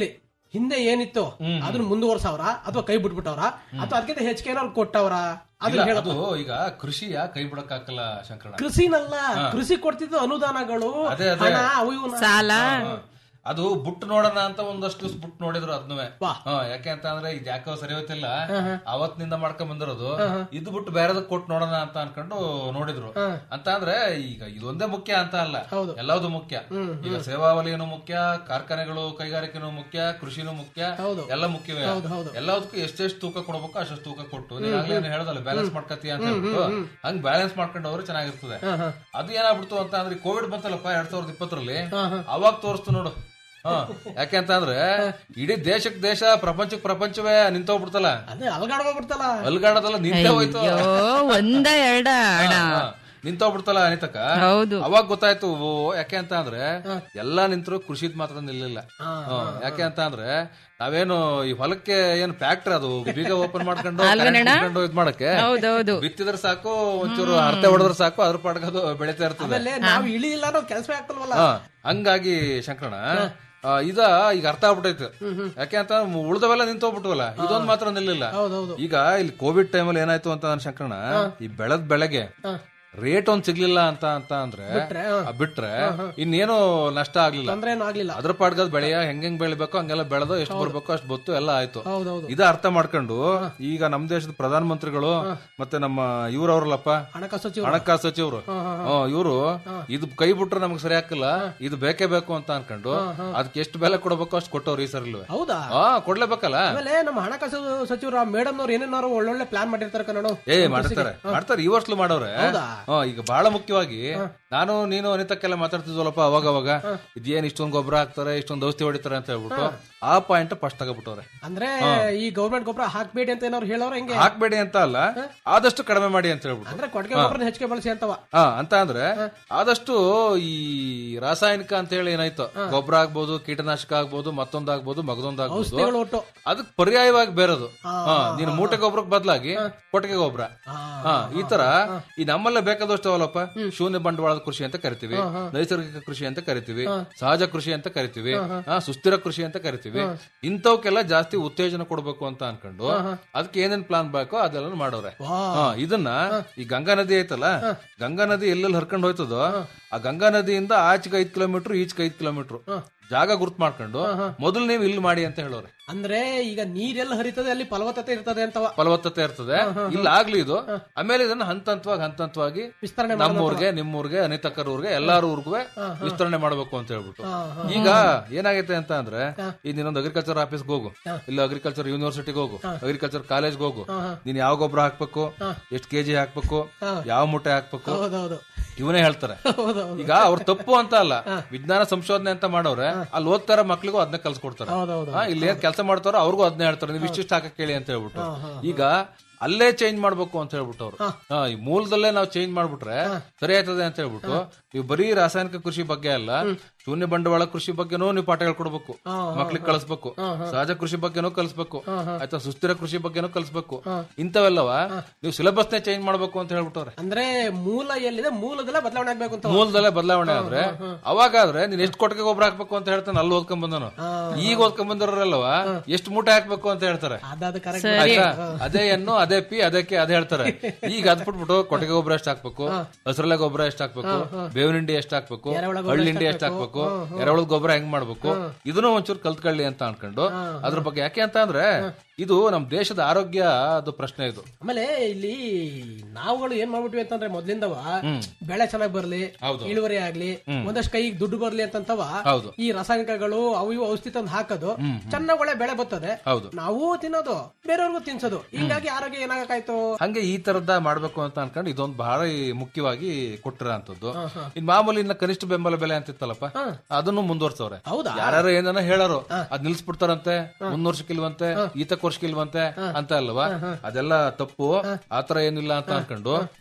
D: ಹಿಂದೆ ಏನಿತ್ತು ಅದನ್ನ ಮುಂದುವರ್ಸವ್ರ ಅಥವಾ ಕೈ ಬಿಟ್ಬಿಟ್ಟವ್ರ ಅಥವಾ ಅದಕ್ಕಿಂತ ಹೆಚ್ಚಿಗೆ ಏನಾದ್ರು ಕೊಟ್ಟವ್ರ ಅದನ್ನ
C: ಇಲ್ಲ,
D: ಹೇಳ
C: ಅದು ಈಗ ಕೃಷಿಯ ಕೈ ಬಿಡಕ್ಕಾಗಲ್ಲ ಶಂಕರಣ್ಣ
D: ಕೃಷಿನಲ್ಲ ಕೃಷಿ ಕೊಡ್ತಿದ್ದು ಅನುದಾನಗಳು
C: ಅದೇ, ಅದೇ.
D: ಹಣ ಅವು ಇವು
E: ಸಾಲ
C: ಹಾ. ಅದು ಬುಟ್ಟು ನೋಡೋಣ ಅಂತ ಒಂದಷ್ಟು ದಿವ್ಸ ಬುಟ್ಟು ನೋಡಿದ್ರು ಅದನ್ನೇ
D: ವಾ.
C: ಯಾಕೆ ಅಂತ ಅಂದ್ರೆ ಇದು ಯಾಕೋ ಸರಿ ಹೋಯ್ತಿಲ್ಲ ಅವತ್ತಿನಿಂದ ಮಾಡ್ಕೊಂಡ್ ಬಂದಿರೋದು ಇದು ಬಿಟ್ಟು ಬೇರೆದಕ್ ಕೊಟ್ಟು ನೋಡೋಣ ಅಂತ ಅನ್ಕೊಂಡು ನೋಡಿದ್ರು ಅಂತ ಅಂದ್ರೆ ಈಗ ಇದೊಂದೇ ಮುಖ್ಯ ಅಂತ ಅಲ್ಲ
D: ಹೌದು.
C: ಎಲ್ಲಾವುದು ಮುಖ್ಯ ಈಗ ಸೇವಾ ವಲಯನು ಮುಖ್ಯ ಕಾರ್ಖಾನೆಗಳು ಕೈಗಾರಿಕೆನೂ ಮುಖ್ಯ ಕೃಷಿನೂ ಮುಖ್ಯ
D: ಹೌದು.
C: ಎಲ್ಲ ಮುಖ್ಯವೇ
D: ಹೌದು, ಹೌದು.
C: ಎಲ್ಲದಕ್ಕೂ ಎಷ್ಟೆಷ್ಟು ತೂಕ ಕೊಡ್ಬೇಕು ಅಷ್ಟು ತೂಕ ಕೊಟ್ಟು ನೀನ್ ಆಗ್ಲೇ ಏನ್ ಹೇಳ್ದಲ್ಲ ಬ್ಯಾಲೆನ್ಸ್ ಮಾಡ್ಕತ್ತೀಯ ಅಂತ ಹೇಳ್ಬಿಟ್ಟು ಹಂಗ್ ಬ್ಯಾಲೆನ್ಸ್ ಮಾಡ್ಕೊಂಡವ್ರು ಚೆನ್ನಾಗಿರ್ತದೆ ಅದು ಏನಾಗ್ಬಿಡ್ತು ಅಂತ ಅಂದ್ರೆ ಕೋವಿಡ್ ಬಂತಲ್ಲಪ್ಪ ಎರಡ್ ಸಾವಿರದ ಇಪ್ಪತ್ತರಲ್ಲಿ ಅವಾಗ ತೋರಿಸ್ತು ನೋಡು ಹ ಯಾಕೆ ಅಂತ ಅಂದ್ರೆ ಇಡೀ ದೇಶಕ್ ದೇಶ ಪ್ರಪಂಚಕ್ ಪ್ರಪಂಚವೇ ನಿಂತೋಗ್ಬಿಡ್ತಲ್ಲ
D: ಅದೇ ಅಲ್ಗಾಡ್ಬೋಗ್ಬಿಡ್ತಲ್ಲ
C: ಅಲ್ಗಾಡೋದಲ್ಲ ನಿಂತೇ ಹೋಯ್ತು
E: ಅಯ್ಯೋ ಒಂದ ಎರಡ ಅಣ್ಣ
C: ಹ, ನಿಂತೋಗ್ಬಿಡ್ತಲ್ಲ ಅನಿತಕ್ಕ
E: ಹೌದು
C: ಅವಾಗ ಗೊತ್ತಾಯ್ತು ಓ ಯಾಕೆ ಅಂತ ಅಂದ್ರೆ ಎಲ್ಲಾ ನಿಂತರು ಕೃಷಿದ್ ಮಾತ್ರ ನಿಲ್ಲಿಲ್ಲ ಹ, ಯಾಕೆ ಅಂತ ಅಂದ್ರೆ ನಾವೇನು ಈ ಹೊಲಕ್ಕೆ ಏನ್ ಫ್ಯಾಕ್ಟ್ರಿ ಅದು ಬೀಗ ಓಪನ್ ಮಾಡ್ಕೊಂಡು current ಬಿಟ್ಕೊಂಡು ಇದ್ ಮಾಡಕ್ಕೆ
E: ಹೌದೌದು
C: ಬಿತ್ತಿದ್ರೆ ಸಾಕು ಒಂಚೂರು ಅರ್ತೆ ಹೊಡೆದ್ರೆ ಸಾಕು ಅದ್ರ ಪಾಡ್ಗದು ಬೆಳಿತಾ ಇರ್ತದೆ
D: ಆಮೇಲೆ ನಾವ್ ಇಳಿ ಇಲ್ಲ ಅನ್ನೋದು ಕೆಲಸವೇ ಆಗ್ತಲ್ವಲ್ಲ
C: ಹ, ಹಂಗಾಗಿ ಶಂಕರಣ ಆ, ಇದ ಈಗ ಅರ್ಥ ಆಗ್ಬಿಟ್ಟೈತೆ ಯಾಕೆ ಅಂತ ಉಳ್ದವೆಲ್ಲ ನಿಂತೋಗ್ಬಿಟ್ವಲ್ಲ ಇದೊಂದ್ ಮಾತ್ರ ನಿಲ್ಲಿಲ್ಲ
D: ಹೌದೌದು
C: ಈಗ ಇಲ್ಲಿ ಕೋವಿಡ್ ಟೈಮಲ್ಲಿ ಏನಾಯ್ತು ಅಂತ ನಾನು ಶಂಕರಣ ಈ ಬೆಳೆದ್ ಬೆಳೆಗೆ ರೇಟ್ ಒಂದ್ ಸಿಗ್ಲಿಲ್ಲ ಅಂತ ಅಂತ ಅಂದ್ರೆ
D: ಬಿಟ್ರೆ, ಹ.
C: ಆ, ಬಿಟ್ರೆ ಇನ್ನೇನು ನಷ್ಟ ಆಗ್ಲಿಲ್ಲ
D: ತೊಂದ್ರೆ ಏನು ಆಗ್ಲಿಲ್ಲ
C: ಅದ್ರ ಪಾಡ್ಗದ್ ಬೆಳೆಯ ಹೆಂಗ್ ಹೆಂಗ್ ಬೆಳಿಬೇಕು ಹಂಗೆಲ್ಲ ಬೆಳೆದು ಎಷ್ಟು ಬರ್ಬೇಕು ಅಷ್ಟು ಬತ್ತು ಎಲ್ಲ ಆಯ್ತು
D: ಹೌದೌದು
C: ಇದ ಅರ್ಥ ಮಾಡ್ಕೊಂಡು ಈಗ ನಮ್ ದೇಶದ ಪ್ರಧಾನ ಮಂತ್ರಿಗಳು ಮತ್ತೆ ನಮ್ಮ ಇವ್ರವ್ರಲ್ಲಪ್ಪ
D: ಹಣಕಾಸು ಸಚಿವರು
C: ಹಣಕಾಸು ಸಚಿವರು ಇವರು ಇದು ಕೈ ಬಿಟ್ರೆ ನಮ್ಗೆ ಸರಿ ಹಾಕಿಲ್ಲ ಇದು ಬೇಕೇ ಬೇಕು ಅಂತ ಅನ್ಕೊಂಡು ಅದಕ್ಕೆ ಎಷ್ಟು ಬೆಲೆ ಕೊಡಬೇಕು ಅಷ್ಟು ಕೊಟ್ಟವ್ರು ಈ ಸರಿ
D: ಹೌದಾ
C: ಹಾ ಕೊಡ್ಲೇಬೇಕಲ್ಲ
D: ಆಮೇಲೆ ನಮ್ಮ ಹಣಕಾಸು ಸಚಿವರು ಮೇಡಮ್ ಅವ್ರು ಏನೇನಾರು ಒಳ್ಳೊಳ್ಳೆ ಪ್ಲಾನ್ ಮಾಡಿರ್ತಾರೆ ಕನ್ನಡ
C: ಏ ಮಾಡ್ತಾರೆ ಮಾಡ್ತಾರೆ ಈ ವರ್ಷಲು ಮಾಡೋರೆ
D: ಹೌದಾ?
C: ಹಾ, ಈಗ ಬಹಳ ಮುಖ್ಯವಾಗಿ ನಾನು ನೀನು ಅನಿತಕ್ಕೆಲ್ಲ ಮಾತಾಡ್ತಿದ್ವಲ್ಲಪ್ಪ ಅವಾಗ ಅವಾಗ ಇದೇನ್ ಇಷ್ಟೊಂದು ಗೊಬ್ಬರ ಹಾಕ್ತಾರೆ ಇಷ್ಟೊಂದು ಔಷಧಿ ಹೊಡಿತಾರೆ ಅಂತ ಹೇಳ್ಬಿಟ್ಟು ಆ ಪಾಯಿಂಟ್ ಫಸ್ಟ್ ತಗೋಬಿಟ್ಟವ್ರೆ
D: ಅಂದ್ರೆ ಈ ಗೌರ್ಮೆಂಟ್ ಗೊಬ್ಬರ ಹಾಕ್ಬೇಡಿ ಅಂತ ಏನಾರು ಹೇಳೋರು ಹೆಂಗೆ
C: ಹಾಕ್ಬೇಡಿ ಅಂತ ಅಲ್ಲ ಆದಷ್ಟು ಕಡಿಮೆ ಮಾಡಿ ಅಂತ ಹೇಳ್ಬಿಟ್ಟು
D: ಅಂದ್ರೆ ಕೊಟ್ಟಿಗೆ ಗೊಬ್ಬರ ಹೆಚ್ಚಿಗೆ ಬಳಸಿ ಅಂತವ
C: ಹಾ ಅಂತ ಅಂದ್ರೆ ಆದಷ್ಟು ಈ ರಾಸಾಯನಿಕ ಅಂತ ಹೇಳಿ ಏನಾಯ್ತು ಗೊಬ್ಬರ ಆಗ್ಬೋದು ಕೀಟನಾಶಕ ಆಗ್ಬೋದು ಮತ್ತೊಂದ್ ಆಗ್ಬೋದು ಮಗದೊಂದ್ ಆಗ್ಬೋದು
D: ಔಷಧಿಗಳು ಒಟ್ಟು
C: ಅದಕ್ ಪರ್ಯಾಯವಾಗಿ ಬೇರದು ಹಾ ನೀನು ಮೂಟೆ ಗೊಬ್ಬರಕ್ಕೆ ಬದಲಾಗಿ ಕೊಟ್ಟಿಗೆ ಗೊಬ್ಬರ ಹಾ ಈ ತರ ಈ ನಮ್ಮಲ್ಲೇ ಬೇಕಾದಷ್ಟು ಅವಲ್ಲಪ್ಪ ಶೂನ್ಯ ಬಂಡವಾಳದ ಕೃಷಿ ಅಂತ ಕರಿತೀವಿ ನೈಸರ್ಗಿಕ ಕೃಷಿ ಅಂತ ಕರಿತೀವಿ ಸಹಜ ಕೃಷಿ ಅಂತ ಕರಿತೀವಿ ಹಾ ಸುಸ್ಥಿರ ಕೃಷಿ ಅಂತ ಕರಿತೀವಿ ಇಂಥವಕ್ಕೆಲ್ಲ ಜಾಸ್ತಿ ಉತ್ತೇಜನ ಕೊಡ್ಬೇಕು ಅಂತ ಅನ್ಕೊಂಡು ಅದಕ್ಕೆ ಏನೇನ್ ಪ್ಲಾನ್ ಬೇಕೋ ಅದೆಲ್ಲ ಮಾಡೋರೆ ಹಾ ಇದನ್ನ ಈ ಗಂಗಾ ನದಿ ಐತಲ್ಲ ಗಂಗಾ ನದಿ ಎಲ್ಲೆಲ್ಲಿ ಹರ್ಕೊಂಡು ಹೋಯ್ತದೋ ಆ ಗಂಗಾ ನದಿಯಿಂದ ಆಚೆಗೆ ಐದ್ ಕಿಲೋಮೀಟರ್ ಈಚೆಗೆ ಐದ್ ಕಿಲೋಮೀಟರ್ ಜಾಗ ಗುರ್ತ್ ಮಾಡ್ಕೊಂಡು ಮೊದಲು ನೀವು ಇಲ್ಲಿ ಮಾಡಿ ಅಂತ ಹೇಳೋರೆ
D: ಅಂದ್ರೆ ಈಗ ನೀರೆಲ್ಲ ಹರಿತದೆ ಅಲ್ಲಿ ಫಲವತ್ತತೆ ಇರ್ತದೆ ಅಂತವ
C: ಫಲವತ್ತತೆ ಇರ್ತದೆ ಇಲ್ಲ ಆಗ್ಲಿ ಇದು ಆಮೇಲೆ ಇದನ್ನ ಹಂತ ಹಂತವಾಗಿ ಹಂತ ಹಂತವಾಗಿ
D: ವಿಸ್ತರಣೆ
C: ನಮ್ಮೂರ್ಗೆ ನಿಮ್ಮೂರ್ಗೆ ಅನಿತಕ್ಕರ ಊರ್ಗೆ ಎಲ್ಲಾರ ಊರ್ಗೂ ವಿಸ್ತರಣೆ ಮಾಡ್ಬೇಕು ಅಂತ ಹೇಳ್ಬಿಟ್ಟು ಈಗ ಏನಾಗೈತೆ ಅಂತ ಅಂದ್ರೆ ಈಗ ನೀನೊಂದು ಅಗ್ರಿಕಲ್ಚರ್ ಆಫೀಸ್ಗೆ ಹೋಗು ಇಲ್ಲ ಅಗ್ರಿಕಲ್ಚರ್ ಯೂನಿವರ್ಸಿಟಿಗೆ ಹೋಗು ಅಗ್ರಿಕಲ್ಚರ್ ಕಾಲೇಜ್ಗೆ ಹೋಗು ನೀನ್ ಯಾವ ಗೊಬ್ಬರ ಹಾಕ್ಬೇಕು ಎಷ್ಟ್ ಕೆಜಿ ಹಾಕ್ಬೇಕು ಯಾವ ಮುಟ್ಟೆ ಹಾಕ್ಬೇಕು
D: ಹೌದೌದು
C: ಇವನೇ ಹೇಳ್ತಾರೆ
D: ಹೌದೌದು
C: ಈಗ ಅವ್ರ ತಪ್ಪು ಅಂತ ಅಲ್ಲ ವಿಜ್ಞಾನ ಸಂಶೋಧನೆ ಅಂತ ಮಾಡೋರೆ ಅಲ್ಲಿ ಓದ್ತಾರ ಮಕ್ಳಿಗೂ ಅದನ್ನ ಕಲ್ಸ್ಕೊಡ್ತಾರೆ
D: ಹೌದೌದು
C: ಹಾ, ಇಲ್ಲಿ ಏನ್ ಕೆಲಸ ಮಾಡ್ತಾರೋ ಅವ್ರಿಗೂ ಅದನ್ನ ಹೇಳ್ತಾರೆ ನೀವು ಇಷ್ಟಿಷ್ಟು ಹಾಕಕ್ ಕೇಳಿ ಅಂತ ಹೇಳ್ಬಿಟ್ಟು ಈಗ ಅಲ್ಲೇ ಚೇಂಜ್ ಮಾಡ್ಬೇಕು ಅಂತ ಹೇಳ್ಬಿಟ್ಟು ಅವ್ರು ಹಾ, ಈ ಮೂಲದಲ್ಲೇ ನಾವು ಚೇಂಜ್ ಮಾಡ್ಬಿಟ್ರೆ ಸರಿ ಆಯ್ತದೆ ಅಂತ ಹೇಳ್ಬಿಟ್ಟು ನೀವು ಬರೀ ರಾಸಾಯನಿಕ ಕೃಷಿ ಬಗ್ಗೆ ಅಲ್ಲ ಶೂನ್ಯ ಬಂಡವಾಳ ಕೃಷಿ ಬಗ್ಗೆನೂ ನೀವು ಪಾಠ ಹೇಳ್ಕೊಡ್ಬೇಕು ಮಕ್ಳಿಗೆ ಕಳಿಸ್ಬೇಕು ಸಹಜ ಕೃಷಿ ಬಗ್ಗೆನೂ ಕಲಿಸ್ಬೇಕು ಆಯ್ತಾ ಸುಸ್ಥಿರ ಕೃಷಿ ಬಗ್ಗೆನೂ ಕಲಿಸ್ಬೇಕು ಇಂಥವೆಲ್ಲವ ನೀವು ಸಿಲೆಬಸ್ ನೇ ಚೇಂಜ್ ಮಾಡ್ಬೇಕು ಅಂತ ಹೇಳ್ಬಿಟ್ಟವ್ರೆ
D: ಅಂದ್ರೆ ಮೂಲ ಎಲ್ಲಿದೆ ಮೂಲದಲ್ಲೇ ಬದಲಾವಣೆ ಆಗ್ಬೇಕು ಅಂತ
C: ಮೂಲದಲ್ಲೇ ಬದಲಾವಣೆ ಆದ್ರೆ ಅವಾಗಾದ್ರೆ ನೀನ್ ಎಷ್ಟು ಕೊಟ್ಟಿಗೆ ಗೊಬ್ಬರ ಹಾಕ್ಬೇಕು ಅಂತ ಹೇಳ್ತಾನೆ ಅಲ್ಲಿ ಓದ್ಕೊಂಡ್ ಬಂದನು ಈಗ ಓದ್ಕೊಂಡ್ ಬಂದಿರೋರಲ್ವ ಎಷ್ಟು ಮೂಟೆ ಹಾಕ್ಬೇಕು ಅಂತ ಹೇಳ್ತಾರೆ
D: ಅದಾದ ಕರೆಕ್ಟ್
C: ಆಯ್ತಾ ಅದೇ ಎನ್ನು ಅದೇ ಪಿ ಅದಕ್ಕೆ ಅದೇ ಹೇಳ್ತಾರೆ ಈಗ ಅದ್ ಬಿಟ್ಬಿಟ್ಟು ಕೊಟ್ಟಿಗೆ ಗೊಬ್ಬರ ಎಷ್ಟು ಹಾಕ್ಬೇಕು ಹಸಿರಲೆ ಗೊಬ್ಬರ ಎಷ್ಟು ಹಾಕ್ಬೇಕು ಬೇವಿನ ಹಿಂಡಿ ಎಷ್ಟು ಹಾಕ್ಬೇಕು ಹಳ್ಳಿ ಹಿಂಡಿ ಎಷ್ಟು ಹಾಕ್ಬೇಕು ಎರೆಹುಳದ ಗೊಬ್ಬರ ಹೆಂಗ್ ಮಾಡ್ಬೇಕು ಇದನ್ನು ಒಂಚೂರು ಕಲ್ತ್ಕೊಳ್ಳಿ ಅಂತ ಅನ್ಕೊಂಡು ಅದ್ರ ಬಗ್ಗೆ ಯಾಕೆ ಅಂತ ಅಂದ್ರೆ ಇದು ನಮ್ ದೇಶದ ಆರೋಗ್ಯ ಅದು ಪ್ರಶ್ನೆ ಇದು
D: ಆಮೇಲೆ ಇಲ್ಲಿ ನಾವುಗಳು ಏನ್ ಮಾಡ್ಬಿಟ್ವಿ ಅಂತಂದ್ರೆ ಮೊದ್ಲಿಂದವ ಬೆಳೆ ಚೆನ್ನಾಗ್ ಬರ್ಲಿ ಇಳುವರಿ ಆಗ್ಲಿ ಒಂದಷ್ಟು ಕೈಗೆ ದುಡ್ಡು ಬರ್ಲಿ ಅಂತಂತವ
C: ಹೌದು
D: ಈ ರಾಸಾಯನಿಕಗಳು ಅವು ಇವು ಔಷಧಿ ತಂದು ಹಾಕೋದು ಚೆನ್ನಾಗ್ ಒಳ್ಳೆ ಬೆಳೆ ಬರ್ತದೆ
C: ಹೌದು
D: ನಾವು ತಿನ್ನೋದು ಬೇರೆಯವ್ರಿಗೂ ತಿನ್ಸೋದು ಹಿಂಗಾಗಿ ಆರೋಗ್ಯ ಏನಾಗಕ್ಕಾಯ್ತು
C: ಹಂಗೆ ಈ ತರದ ಮಾಡ್ಬೇಕು ಅಂತ ಅನ್ಕೊಂಡು ಇದೊಂದು ಬಹಳ ಮುಖ್ಯವಾಗಿ ಕೊಟ್ಟಿರೋ ಅಂತದ್ದು ಇನ್ ಮಾಮೂಲಿ ಇನ್ನ ಕನಿಷ್ಠ ಬೆಂಬಲ ಬೆಲೆ ಅಂತಿತ್ತಲ್ಲಪ್ಪ ಅದನ್ನು ಮುಂದುವರ್ಸವ್ರೆ
D: ಹೌದಾ
C: ಯಾರು ಏನಾರ ಹೇಳಾರು ಅದ್ ನಿಲ್ಸ್ಬಿಡ್ತಾರಂತೆ ಮುಂದ್ ವರ್ಷಕ್ಕಿಲ್ವಂತೆ ಈತಕ್ ವರ್ಷಕ್ಕಿಲ್ವಂತೆ ಅಂತ ಅಲ್ವಾ ಅದೆಲ್ಲ ತಪ್ಪು ಆತರ ಏನಿಲ್ಲ ಅಂತ ಅನ್ಕೊಂಡು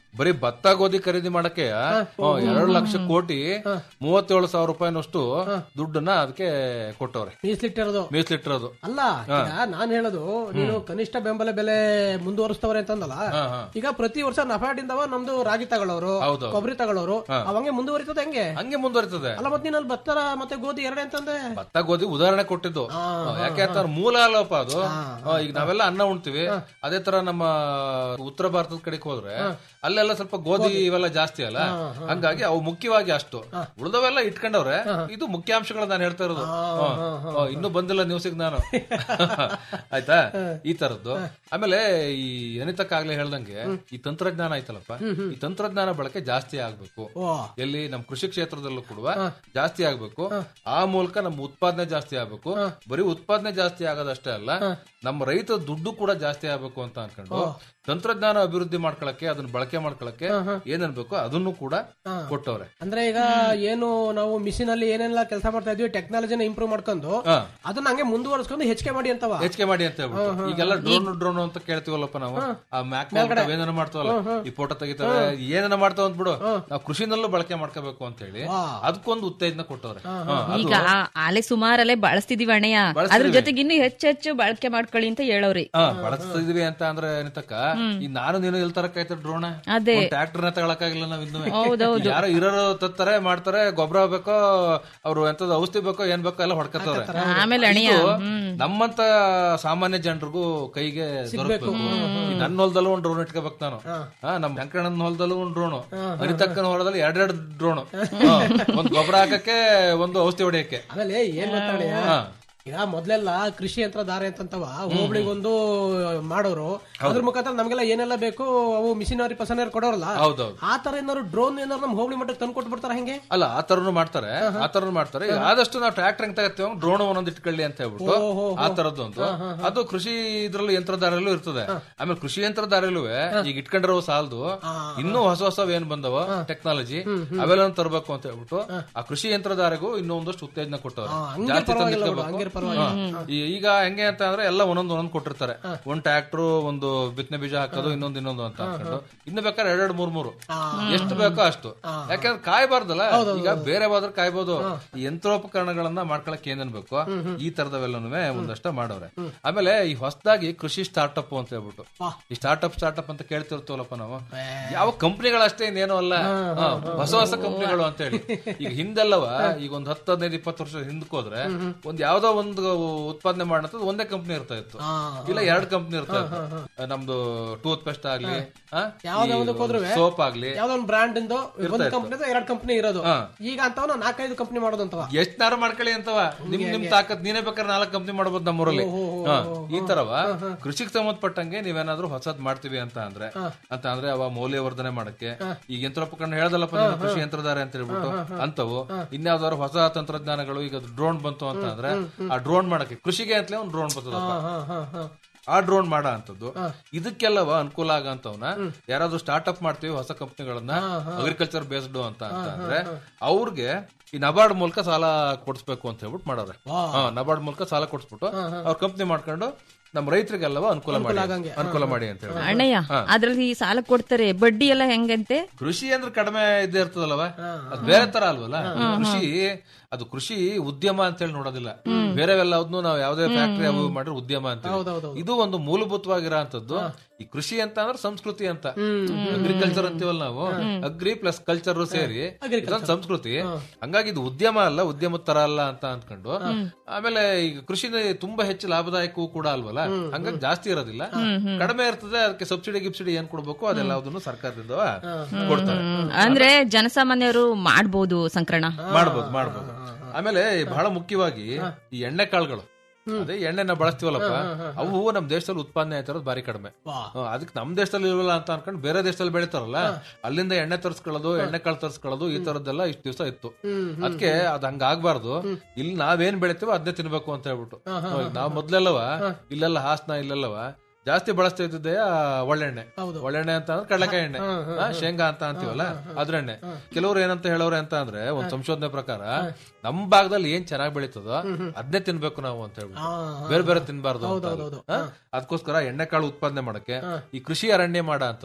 C: ಬರೀ ಭತ್ತ ಗೋಧಿ ಖರೀದಿ ಮಾಡಕ್ಕೆ ಎರಡು ಲಕ್ಷ ಕೋಟಿ ಮೂವತ್ತೇಳು ಸಾವಿರ ರೂಪಾಯಿನಷ್ಟು ದುಡ್ಡನ್ನ ಅದಕ್ಕೆ ಕೊಟ್ಟವ್ರೆ
D: ಮೀಸಲಿಟ್ಟಿರೋದು
C: ಮೀಸಲಿಟ್ಟಿರೋದು
D: ಅಲ್ಲ ಈಗ ನಾನ್ ಹೇಳೋದು ನೀನು ಕನಿಷ್ಠ ಬೆಂಬಲ ಬೆಲೆ ಮುಂದುವರಿಸ್ತವ್ರೆ ಅಂತಂದಲ್ಲ ಈಗ ಪ್ರತಿ ವರ್ಷ ನಫಾಡಿಂದವ ನಮ್ದು ರಾಗಿ ತಗೊಳ್ಳೋರು
C: ಹೌದು.
D: ಕೊಬ್ಬರಿ ತಗೊಳ್ಳೋರು ಅವಂಗೆ ಮುಂದುವರಿತದೆ ಹೆಂಗೆ
C: ಹಂಗೆ ಮುಂದುವರಿತದೆ
D: ಅಲ್ಲ ಮತ್ ನೀನ್ ಅಲ್ಲಿ ಭತ್ತ ಮತ್ತೆ ಗೋಧಿ ಎರಡೇ ಅಂತಂದೆ
C: ಭತ್ತ ಗೋಧಿ ಉದಾಹರಣೆ ಕೊಟ್ಟಿದ್ದು ಯಾಕೆ ಅಂತ ಅಂದ್ರೆ ಮೂಲ ಅಲ್ಲಪ್ಪ ಅದು ಆ, ಈಗ ನಾವೆಲ್ಲ ಅನ್ನ ಉಣ್ತೀವಿ ಅದೇ ತರ ನಮ್ಮ ಉತ್ತರ ಭಾರತದ ಕಡೆಗೆ ಹೋದ್ರೆ ಅಲ್ಲೆಲ್ಲ ಸ್ವಲ್ಪ ಗೋಧಿ ಇವೆಲ್ಲ ಜಾಸ್ತಿ ಅಲ್ಲ ಹಂಗಾಗಿ ಅವು ಮುಖ್ಯವಾಗಿ ಅಷ್ಟು ಉಳಿದವೆಲ್ಲ ಇಟ್ಕೊಂಡವ್ರೆ ಇದು ಮುಖ್ಯಾಂಶಗಳು ನಾನು ಹೇಳ್ತಾ ಇರೋದು ಹಾ. ಹಾ, ಇನ್ನೂ ಬಂದಿಲ್ಲ ನ್ಯೂಸಿಗೆ ನಾನು ಆಯ್ತಾ ಈ ತರದ್ದು ಆಮೇಲೆ ಈ ಅನಿತಕ್ಕಾಗ್ಲೇ ಹೇಳ್ದಂಗೆ ಈ ತಂತ್ರಜ್ಞಾನ ಆಯ್ತಲ್ಲಪ್ಪ ಈ ತಂತ್ರಜ್ಞಾನ ಬಳಕೆ ಜಾಸ್ತಿ ಆಗ್ಬೇಕು
D: ಓ
C: ಎಲ್ಲಿ ನಮ್ ಕೃಷಿ ಕ್ಷೇತ್ರದಲ್ಲೂ ಕೂಡ ಜಾಸ್ತಿ ಆಗ್ಬೇಕು ಆ ಮೂಲಕ ನಮ್ಮ ಉತ್ಪಾದನೆ ಜಾಸ್ತಿ ಆಗ್ಬೇಕು ಬರೀ ಉತ್ಪಾದನೆ ಜಾಸ್ತಿ ಆಗೋದಷ್ಟೇ ಅಲ್ಲ ನಮ್ಮ ರೈತ ದುಡ್ಡು ಕೂಡ ಜಾಸ್ತಿ ಆಗ್ಬೇಕು ಅಂತ ಅನ್ಕೊಂಡು ತಂತ್ರಜ್ಞಾನ ಅಭಿವೃದ್ಧಿ ಮಾಡ್ಕೊಳಕ್ಕೆ ಅದನ್ನ ಬಳಕೆ ಮಾಡ್ಕೊಳಕ್ಕೆ ಏನೇನ್ಬೇಕು ಅದನ್ನು ಕೂಡ ಕೊಟ್ಟವ್ರೆ
D: ಅಂದ್ರೆ ಈಗ ಏನು ನಾವು ಮಿಷಿನ್ ಅಲ್ಲಿ ಏನೆಲ್ಲ ಕೆಲಸ ಮಾಡ್ತಾ ಇದ್ವಿ ಟೆಕ್ನಾಲಜಿನ ಇಂಪ್ರೂವ್ ಮಾಡ್ಕೊಂಡು
C: ಹಾ.
D: ಅದನ್ನ ಹಂಗೆ ಮುಂದುವರಿಸ್ಕೊಂಡು ಹೆಚ್ಚಿಗೆ ಮಾಡಿ ಅಂತವ
C: ಹೆಚ್ಚಿಗೆ ಮಾಡಿ ಅಂತ ಹೇಳ್ಬಿಟ್ಟು ಈಗೆಲ್ಲ ಡ್ರೋನ್ ಡ್ರೋನ್ ಅಂತ ಕೇಳ್ತೀವಲ್ಲಪ್ಪ ನಾವು ಆ ಮ್ಯಾಕ್ ಏನೇನ ಮಾಡ್ತಾವಲ್ಲ ಈ ಫೋಟೋ ತೆಗಿತಾವೆ ಏನೇನ ಮಾಡ್ತಾವ ಅಂದ್ಬಿಡು ನಾವು ಕೃಷಿನಲ್ಲೂ ಬಳಕೆ ಮಾಡ್ಕೋಬೇಕು ಅಂತ ಹೇಳಿ ಅದಕ್ಕೊಂದು ಉತ್ತೇಜನ ಕೊಟ್ಟವ್ರೆ ಹಾ, ಅದು
E: ಈಗ ಆಲೆ ಸುಮಾರಲ್ಲೇ ಬಳಸ್ತಿದೀವಿ ಅಣ್ಣಯ್ಯ ಅದ್ರ ಜೊತೆಗೆ ಇನ್ನು ಹೆಚ್ಚು ಹೆಚ್ಚು ಬಳಕೆ ಮಾಡ್ಕೊಳ್ಳಿ ಅಂತ ಹೇಳವ್ರಿ
C: ಹಾ ಬಳಸ್ತಿದ್ವಿ ಅಂತ ಅಂದ್ರೆ ಏನಿತಕ್ಕ ಈ ನಾನು ನೀನು ಎಲ್ ತರಕಾಯ್ತ ಡ್ರೋಣ
E: ಅದೇ.
C: ಟ್ರ್ಯಾಕ್ಟರ್ ನ ತಗೊಳಕಾಗಿಲ್ಲ ನಾವ್ ಇನ್ನು
E: ಹೌದೌದು.
C: ಯಾರೋ ಇರೋರು ತತ್ತಾರೆ ಮಾಡ್ತಾರೆ ಗೊಬ್ಬರ ಬೇಕೋ ಅವ್ರು ಎಂತದ ಔಷಧಿ ಬೇಕೋ ಏನ್ ಬೇಕೋ ಎಲ್ಲ ಹೊಡ್ಕತ್ತವ್ರೆ
E: ಆಮೇಲೆ ಅಣಿಯ
C: ಇದು ನಮ್ಮಂತ ಸಾಮಾನ್ಯ ಜನರಿಗೂ ಕೈಗೆ ದೊರಕಬೇಕು ಈ ನನ್ನ ಹೊಲದಲ್ಲೂ ಒಂದ್ ಡ್ರೋನ್ ಇಟ್ಕೋಬೇಕು ನಾನು ಹಾ, ನಮ್ ಶಂಕರಣ್ಣನ ಹೊಲದಲ್ಲೂ ಒಂದ್ ಡ್ರೋನ್ ಅನಿತಕ್ಕನ ಹೊಲದಲ್ಲಿ ಎರಡೆರಡು ಡ್ರೋನ್ ಒಂದ್ ಗೊಬ್ಬರ ಹಾಕಕ್ಕೆ ಒಂದು ಔಷಧಿ ಹೊಡೆಯಕ್ಕೆ
D: ಆಮೇಲೆ ಏನ್ ಗೊತ್ತಾಳೆ ಈಗ ಮೊದ್ಲೆಲ್ಲ ಕೃಷಿ ಯಂತ್ರ ದಾರಿ ಅಂತಂತವ ಹೋಬಳಿಗೊಂದು ಮಾಡೋರು ಅದ್ರ ಮುಖಾಂತರ ನಮ್ಗೆಲ್ಲ ಏನೆಲ್ಲ ಬೇಕು ಅವು ಮಿಷಿನರಿ ಪಸನರಿ ಕೊಡೋರಲ್ಲ
C: ಹೌದೌದು
D: ಆ ತರ ಏನಾದ್ರು ಡ್ರೋನ್ ಏನಾದ್ರು ನಮ್ ಹೋಬಳಿ ಮಟ್ಟಕ್ಕೆ ತಂದು ಕೊಟ್ಟು ಬಿಡ್ತಾರ ಹೆಂಗೆ
C: ಅಲ್ಲ ಆ ತರನು ಮಾಡ್ತಾರೆ ಆ ತರನು ಮಾಡ್ತಾರೆ ಈಗ ಆದಷ್ಟು ನಾವು ಟ್ರ್ಯಾಕ್ಟರ್ ಹೆಂಗ್ ತಗತ್ತೀವಿ ಡ್ರೋನ್ ಒಂದೊಂದು ಇಟ್ಕೊಳ್ಳಿ ಅಂತ ಹೇಳ್ಬಿಟ್ಟು ಆ ತರದ್ದೊಂದು ಅದು ಕೃಷಿ ಇದ್ರಲ್ಲೂ ಯಂತ್ರಧಾರಲ್ಲೂ ಇರ್ತದೆ ಆಮೇಲೆ ಕೃಷಿ ಯಂತ್ರಧಾರಲ್ಲೂ ಈಗ ಇಟ್ಕೊಂಡಿರೋ ಸಾಲದು ಇನ್ನೂ ಹೊಸ ಹೊಸ ಏನ್ ಬಂದವ ಟೆಕ್ನಾಲಜಿ ಅವೆಲ್ಲ ತರಬೇಕು ಅಂತ ಹೇಳ್ಬಿಟ್ಟು ಆ ಕೃಷಿ ಯಂತ್ರಧಾರೆಗೂ ಇನ್ನೂ ಒಂದಷ್ಟು ಉತ್ತೇಜನ ಕೊಟ್ಟವ್ರೆ ಜಾಸ್ತಿ ತಂದಿಟ್ಕೋಬೇಕು ಈಗ ಹೆಂಗೆ ಅಂತ ಅಂದ್ರೆ ಎಲ್ಲ ಒಂದೊಂದು ಒಂದೊಂದು ಕೊಟ್ಟಿರ್ತಾರೆ ಒಂದ್ ಟ್ರ್ಯಾಕ್ಟರ್ ಒಂದು ಬಿತ್ತನೆ ಬೀಜ ಹಾಕೋದು ಇನ್ನೊಂದು ಇನ್ನೊಂದು ಅಂತ ಅನ್ಕೊಂಡು ಇನ್ನು ಬೇಕಾದ್ರೆ ಎರಡೆರಡು ಮೂರ್ ಮೂರು ಎಷ್ಟು ಬೇಕೋ ಅಷ್ಟು ಯಾಕಂದ್ರೆ ಕಾಯ್ಬಾರ್ದಲ್ಲ ಈಗ ಬೇರೆ ಹೋದ್ರೆ ಕಾಯ್ಬೋದು ಈ ಯಂತ್ರೋಪಕರಣಗಳನ್ನ ಮಾಡ್ಕೊಳಕ್ ಏನೇನ್ ಬೇಕು ಈ ತರದವೆಲ್ಲನೂ ಒಂದಷ್ಟ ಮಾಡವ್ರೆ ಆಮೇಲೆ ಈ ಹೊಸದಾಗಿ ಕೃಷಿ ಸ್ಟಾರ್ಟ್ಅಪ್ ಅಂತ ಹೇಳ್ಬಿಟ್ಟು ಈ ಸ್ಟಾರ್ಟ್ಅಪ್ ಸ್ಟಾರ್ಟ್ಅಪ್ ಅಂತ ಕೇಳ್ತಿರ್ತೀವಲ್ಲಪ್ಪ ನಾವು ಯಾವ ಕಂಪ್ನಿಗಳಷ್ಟೇ ಇನ್ನೇನು ಅಲ್ಲ ಹಾ, ಹೊಸ ಹೊಸ ಕಂಪ್ನಿಗಳು ಅಂತ ಹೇಳಿ ಈಗ ಹಿಂದೆಲ್ಲವ ಈಗ ಒಂದ್ ಹತ್ತು ಹದಿನೈದು ಇಪ್ಪತ್ತು ವರ್ಷ ಹಿಂದಕ್ಕೆ ಹೋದ್ರೆ ಒಂದ್ ಯಾವ್ದೋ ಒಂದು ಉತ್ಪಾದನೆ ಮಾಡೋದು ಒಂದೇ ಕಂಪ್ನಿ ಇರ್ತಾ ಇತ್ತು ಇಲ್ಲ ಎರಡ್ ಕಂಪ್ನಿ ಇರ್ತಾ ಇತ್ತು ನಮ್ದು ಟೂತ್ ಪೇಸ್ಟ್ ಆಗ್ಲಿ ಸೋಪ್ ಆಗ್ಲಿ
D: ಯಾವ್ದೋ ಒಂದು ಬ್ರಾಂಡ್ ಇಂದು ಒಂದ್ ಕಂಪ್ನಿ ಎರಡ್ ಕಂಪ್ನಿ ಇರೋದು ಈಗ ಅಂತವ ನಾಲ್ಕೈದು ಕಂಪ್ನಿ ಮಾಡೋದಂತವ
C: ಎಷ್ಟ್ನಾರು ಮಾಡ್ಕೊಳ್ಳಿ ಅಂತವ ನಿಮ್ ನಿಮ್ ತಾಕತ್ ನೀನೇ ಬೇಕಾದ್ರೆ ನಾಲ್ಕು ಕಂಪ್ನಿ ಮಾಡ್ಬೋದು ನಮ್ಮೂರಲ್ಲಿ ಹಾ, ಈ ತರವ ಕೃಷಿಗೆ ಸಂಬಂಧಪಟ್ಟಂಗೆ ನೀವೇನಾದ್ರೂ ಹೊಸದ್ ಮಾಡ್ತೀವಿ ಅಂತ ಅಂದ್ರೆ ಅಂತ ಅಂದ್ರೆ ಅವ ಮೌಲ್ಯವರ್ಧನೆ ಮಾಡಕ್ಕೆ ಈಗ ಯಂತ್ರೋಪಕರಣ ಹೇಳ್ದಲ್ಲಪ್ಪ ನೀನು ಕೃಷಿ ಯಂತ್ರಧಾರೆ ಅಂತ ಹೇಳ್ಬಿಟ್ಟು ಅಂತವು ಇನ್ಯಾವ್ದಾದ್ರು ಹೊಸ ತಂತ್ರಜ್ಞಾನಗಳು ಈಗ ಡ್ರೋನ್ ಬಂತು ಅಂತ ಅಂದ್ರೆ ಆ ಡ್ರೋನ್ ಮಾಡಕ್ಕೆ ಕೃಷಿಗೆ ಅಂತಲೇ ಒಂದು ಡ್ರೋನ್ ಬರ್ತದಪ್ಪ ಆ ಡ್ರೋನ್ ಮಾಡ ಅಂತದ್ದು ಇದಕ್ಕೆಲ್ಲವ ಅನುಕೂಲ ಆಗಂತವನ್ನ ಯಾರಾದ್ರೂ ಸ್ಟಾರ್ಟ್ಅಪ್ ಮಾಡ್ತೀವಿ ಹೊಸ ಕಂಪ್ನಿಗಳನ್ನ ಅಗ್ರಿಕಲ್ಚರ್ ಬೇಸ್ಡ್ ಅಂತ ಅಂತ ಅಂದ್ರೆ ಅವ್ರಿಗೆ ಈ ನಬಾರ್ಡ್ ಮೂಲಕ ಸಾಲ ಕೊಡಿಸ್ಬೇಕು ಅಂತ ಹೇಳ್ಬಿಟ್ಟು ಮಾಡವ್ರೆ ಹಾ, ನಬಾರ್ಡ್ ಮೂಲಕ ಸಾಲ ಕೊಡಿಸ್ಬಿಟ್ಟು ಅವ್ರ ಕಂಪ್ನಿ ಮಾಡ್ಕೊಂಡು ನಮ್ಮ ರೈತರಿಗೆಲ್ಲವ ಅನುಕೂಲ ಮಾಡಿ ಅನುಕೂಲ ಮಾಡಿ ಅಂತ ಹೇಳಿ
E: ಅಣ್ಣಯ್ಯ ಅದ್ರಲ್ಲಿ ಸಾಲ ಕೊಡ್ತಾರೆ ಬಡ್ಡಿ ಎಲ್ಲ ಹೆಂಗಂತೆ
C: ಕೃಷಿ ಅಂದ್ರೆ ಕಡಿಮೆ ಇದ್ದೇ ಇರ್ತದಲ್ಲವ ಅದು ಬೇರೆ ತರ ಅಲ್ವಲ್ಲ ಈ ಕೃಷಿ ಅದು ಕೃಷಿ ಉದ್ಯಮ ಅಂತ ಹೇಳಿ ನೋಡೋದಿಲ್ಲ ಬೇರೆವೆಲ್ಲದನ್ನು ನಾವು ಯಾವ್ದೇ ಫ್ಯಾಕ್ಟರಿ ಅವು ಮಾಡಿದ್ರೆ ಉದ್ಯಮ ಅಂತ ಹೇಳಿ. ಇದು ಒಂದು ಮೂಲಭೂತವಾಗಿರೋ ಅಂತದ್ದು ಈ ಕೃಷಿ ಅಂತ ಅಂದ್ರೆ ಸಂಸ್ಕೃತಿ ಅಂತ ಅಗ್ರಿಕಲ್ಚರ್ ಅಂತೀವಲ್ಲ ನಾವು ಅಗ್ರಿ ಪ್ಲಸ್ ಕಲ್ಚರ್ ಸೇರಿ ಇದೊಂದು ಸಂಸ್ಕೃತಿ ಹಂಗಾಗಿ ಇದು ಉದ್ಯಮ ಅಲ್ಲ ಉದ್ಯಮದ ತರ ಅಲ್ಲ ಅಂತ ಅನ್ಕೊಂಡು ಆಮೇಲೆ ಈಗ ಕೃಷಿ ತುಂಬಾ ಹೆಚ್ಚು ಲಾಭದಾಯಕವೂ ಕೂಡ ಅಲ್ವಲ್ಲ ಹಂಗಾಗಿ ಜಾಸ್ತಿ ಇರೋದಿಲ್ಲ ಕಡಿಮೆ ಇರ್ತದೆ ಅದಕ್ಕೆ ಸಬ್ಸಿಡಿ ಗಿಬ್ಸಿಡಿ ಏನ್ ಕೊಡ್ಬೇಕು ಅದೆಲ್ಲದನ್ನು ಸರ್ಕಾರದಿಂದ ಕೊಡ್ತಾರೆ
E: ಅಂದ್ರೆ ಜನಸಾಮಾನ್ಯರು ಮಾಡ್ಬೋದು ಸಂಕ್ರಣ
C: ಮಾಡ್ಬೋದು ಮಾಡ್ಬೋದು ಆಮೇಲೆ ಬಹಳ ಮುಖ್ಯವಾಗಿ ಈ ಎಣ್ಣೆ ಕಾಳುಗಳು ಅದೇ ಎಣ್ಣೆನ ಬಳಸ್ತೀವಲ್ಲಪ್ಪ ಅವು ನಮ್ ದೇಶದಲ್ಲಿ ಉತ್ಪಾದನೆ ಆಯ್ತಿರೋದು ಬಾರಿ ಕಡಿಮೆ ಹ್ಮ್, ಅದಕ್ಕೆ ನಮ್ ದೇಶದಲ್ಲಿ ಇಲ್ವಲ್ಲ ಅಂತ ಅನ್ಕೊಂಡು ಬೇರೆ ದೇಶದಲ್ಲಿ ಬೆಳಿತಾರಲ್ಲ ಅಲ್ಲಿಂದ ಎಣ್ಣೆ ತರಿಸ್ಕೊಳ್ಳೋದು ಎಣ್ಣೆ ಕಾಳು ತರಿಸ್ಕೊಳ್ಳೋದು ಈ ತರದ್ದೆಲ್ಲ ಇಷ್ಟು ದಿವಸ ಇತ್ತು ಅದಕ್ಕೆ ಅದ್ ಹಂಗ ಆಗ್ಬಾರ್ದು ಇಲ್ಲಿ ನಾವೇನ್ ಬೆಳಿತೀವೋ ಅದನ್ನೇ ತಿನ್ಬೇಕು ಅಂತ ಹೇಳ್ಬಿಟ್ಟು ಹ್ಮ್, ನಾವ್ ಮೊದ್ಲೆಲ್ಲವ ಇಲ್ಲೆಲ್ಲ ಹಾಸನ ಇಲ್ಲೆಲ್ಲವ ಜಾಸ್ತಿ ಬಳಸ್ತಾ ಇದ್ದಿದ್ದೆ ಆ ಒಳ್ಳೆಣ್ಣೆ ಒಳ್ಳೆಣ್ಣೆ ಅಂತ ಅಂದ್ರೆ ಕಡಲೆಕಾಯಿ ಎಣ್ಣೆ ಆ, ಶೇಂಗಾ ಅಂತ ಅಂತೀವಲ್ಲ ಅದ್ರೆಣ್ಣೆ ಕೆಲವ್ರು ಏನಂತ ಹೇಳೋರೆ ಅಂತ ಅಂದ್ರೆ ಒಂದ್ ಸಂಶೋಧನೆ ಪ್ರಕಾರ ನಮ್ ಭಾಗದಲ್ಲಿ ಏನ್ ಚೆನ್ನಾಗಿ ಬೆಳೀತದೋ ಅದನ್ನೇ ತಿನ್ಬೇಕು ನಾವು ಅಂತ ಹೇಳ್ಬಿಟ್ಟು ಬೇರೆ ಬೇರೆ ತಿನ್ಬಾರ್ದು ಅಂತ. ಆ, ಅದಕ್ಕೋಸ್ಕರ ಎಣ್ಣೆ ಕಾಳು ಉತ್ಪಾದನೆ ಮಾಡಕ್ಕೆ ಈ ಕೃಷಿ ಅರಣ್ಯ ಮಾಡ ಅಂತದ್ದು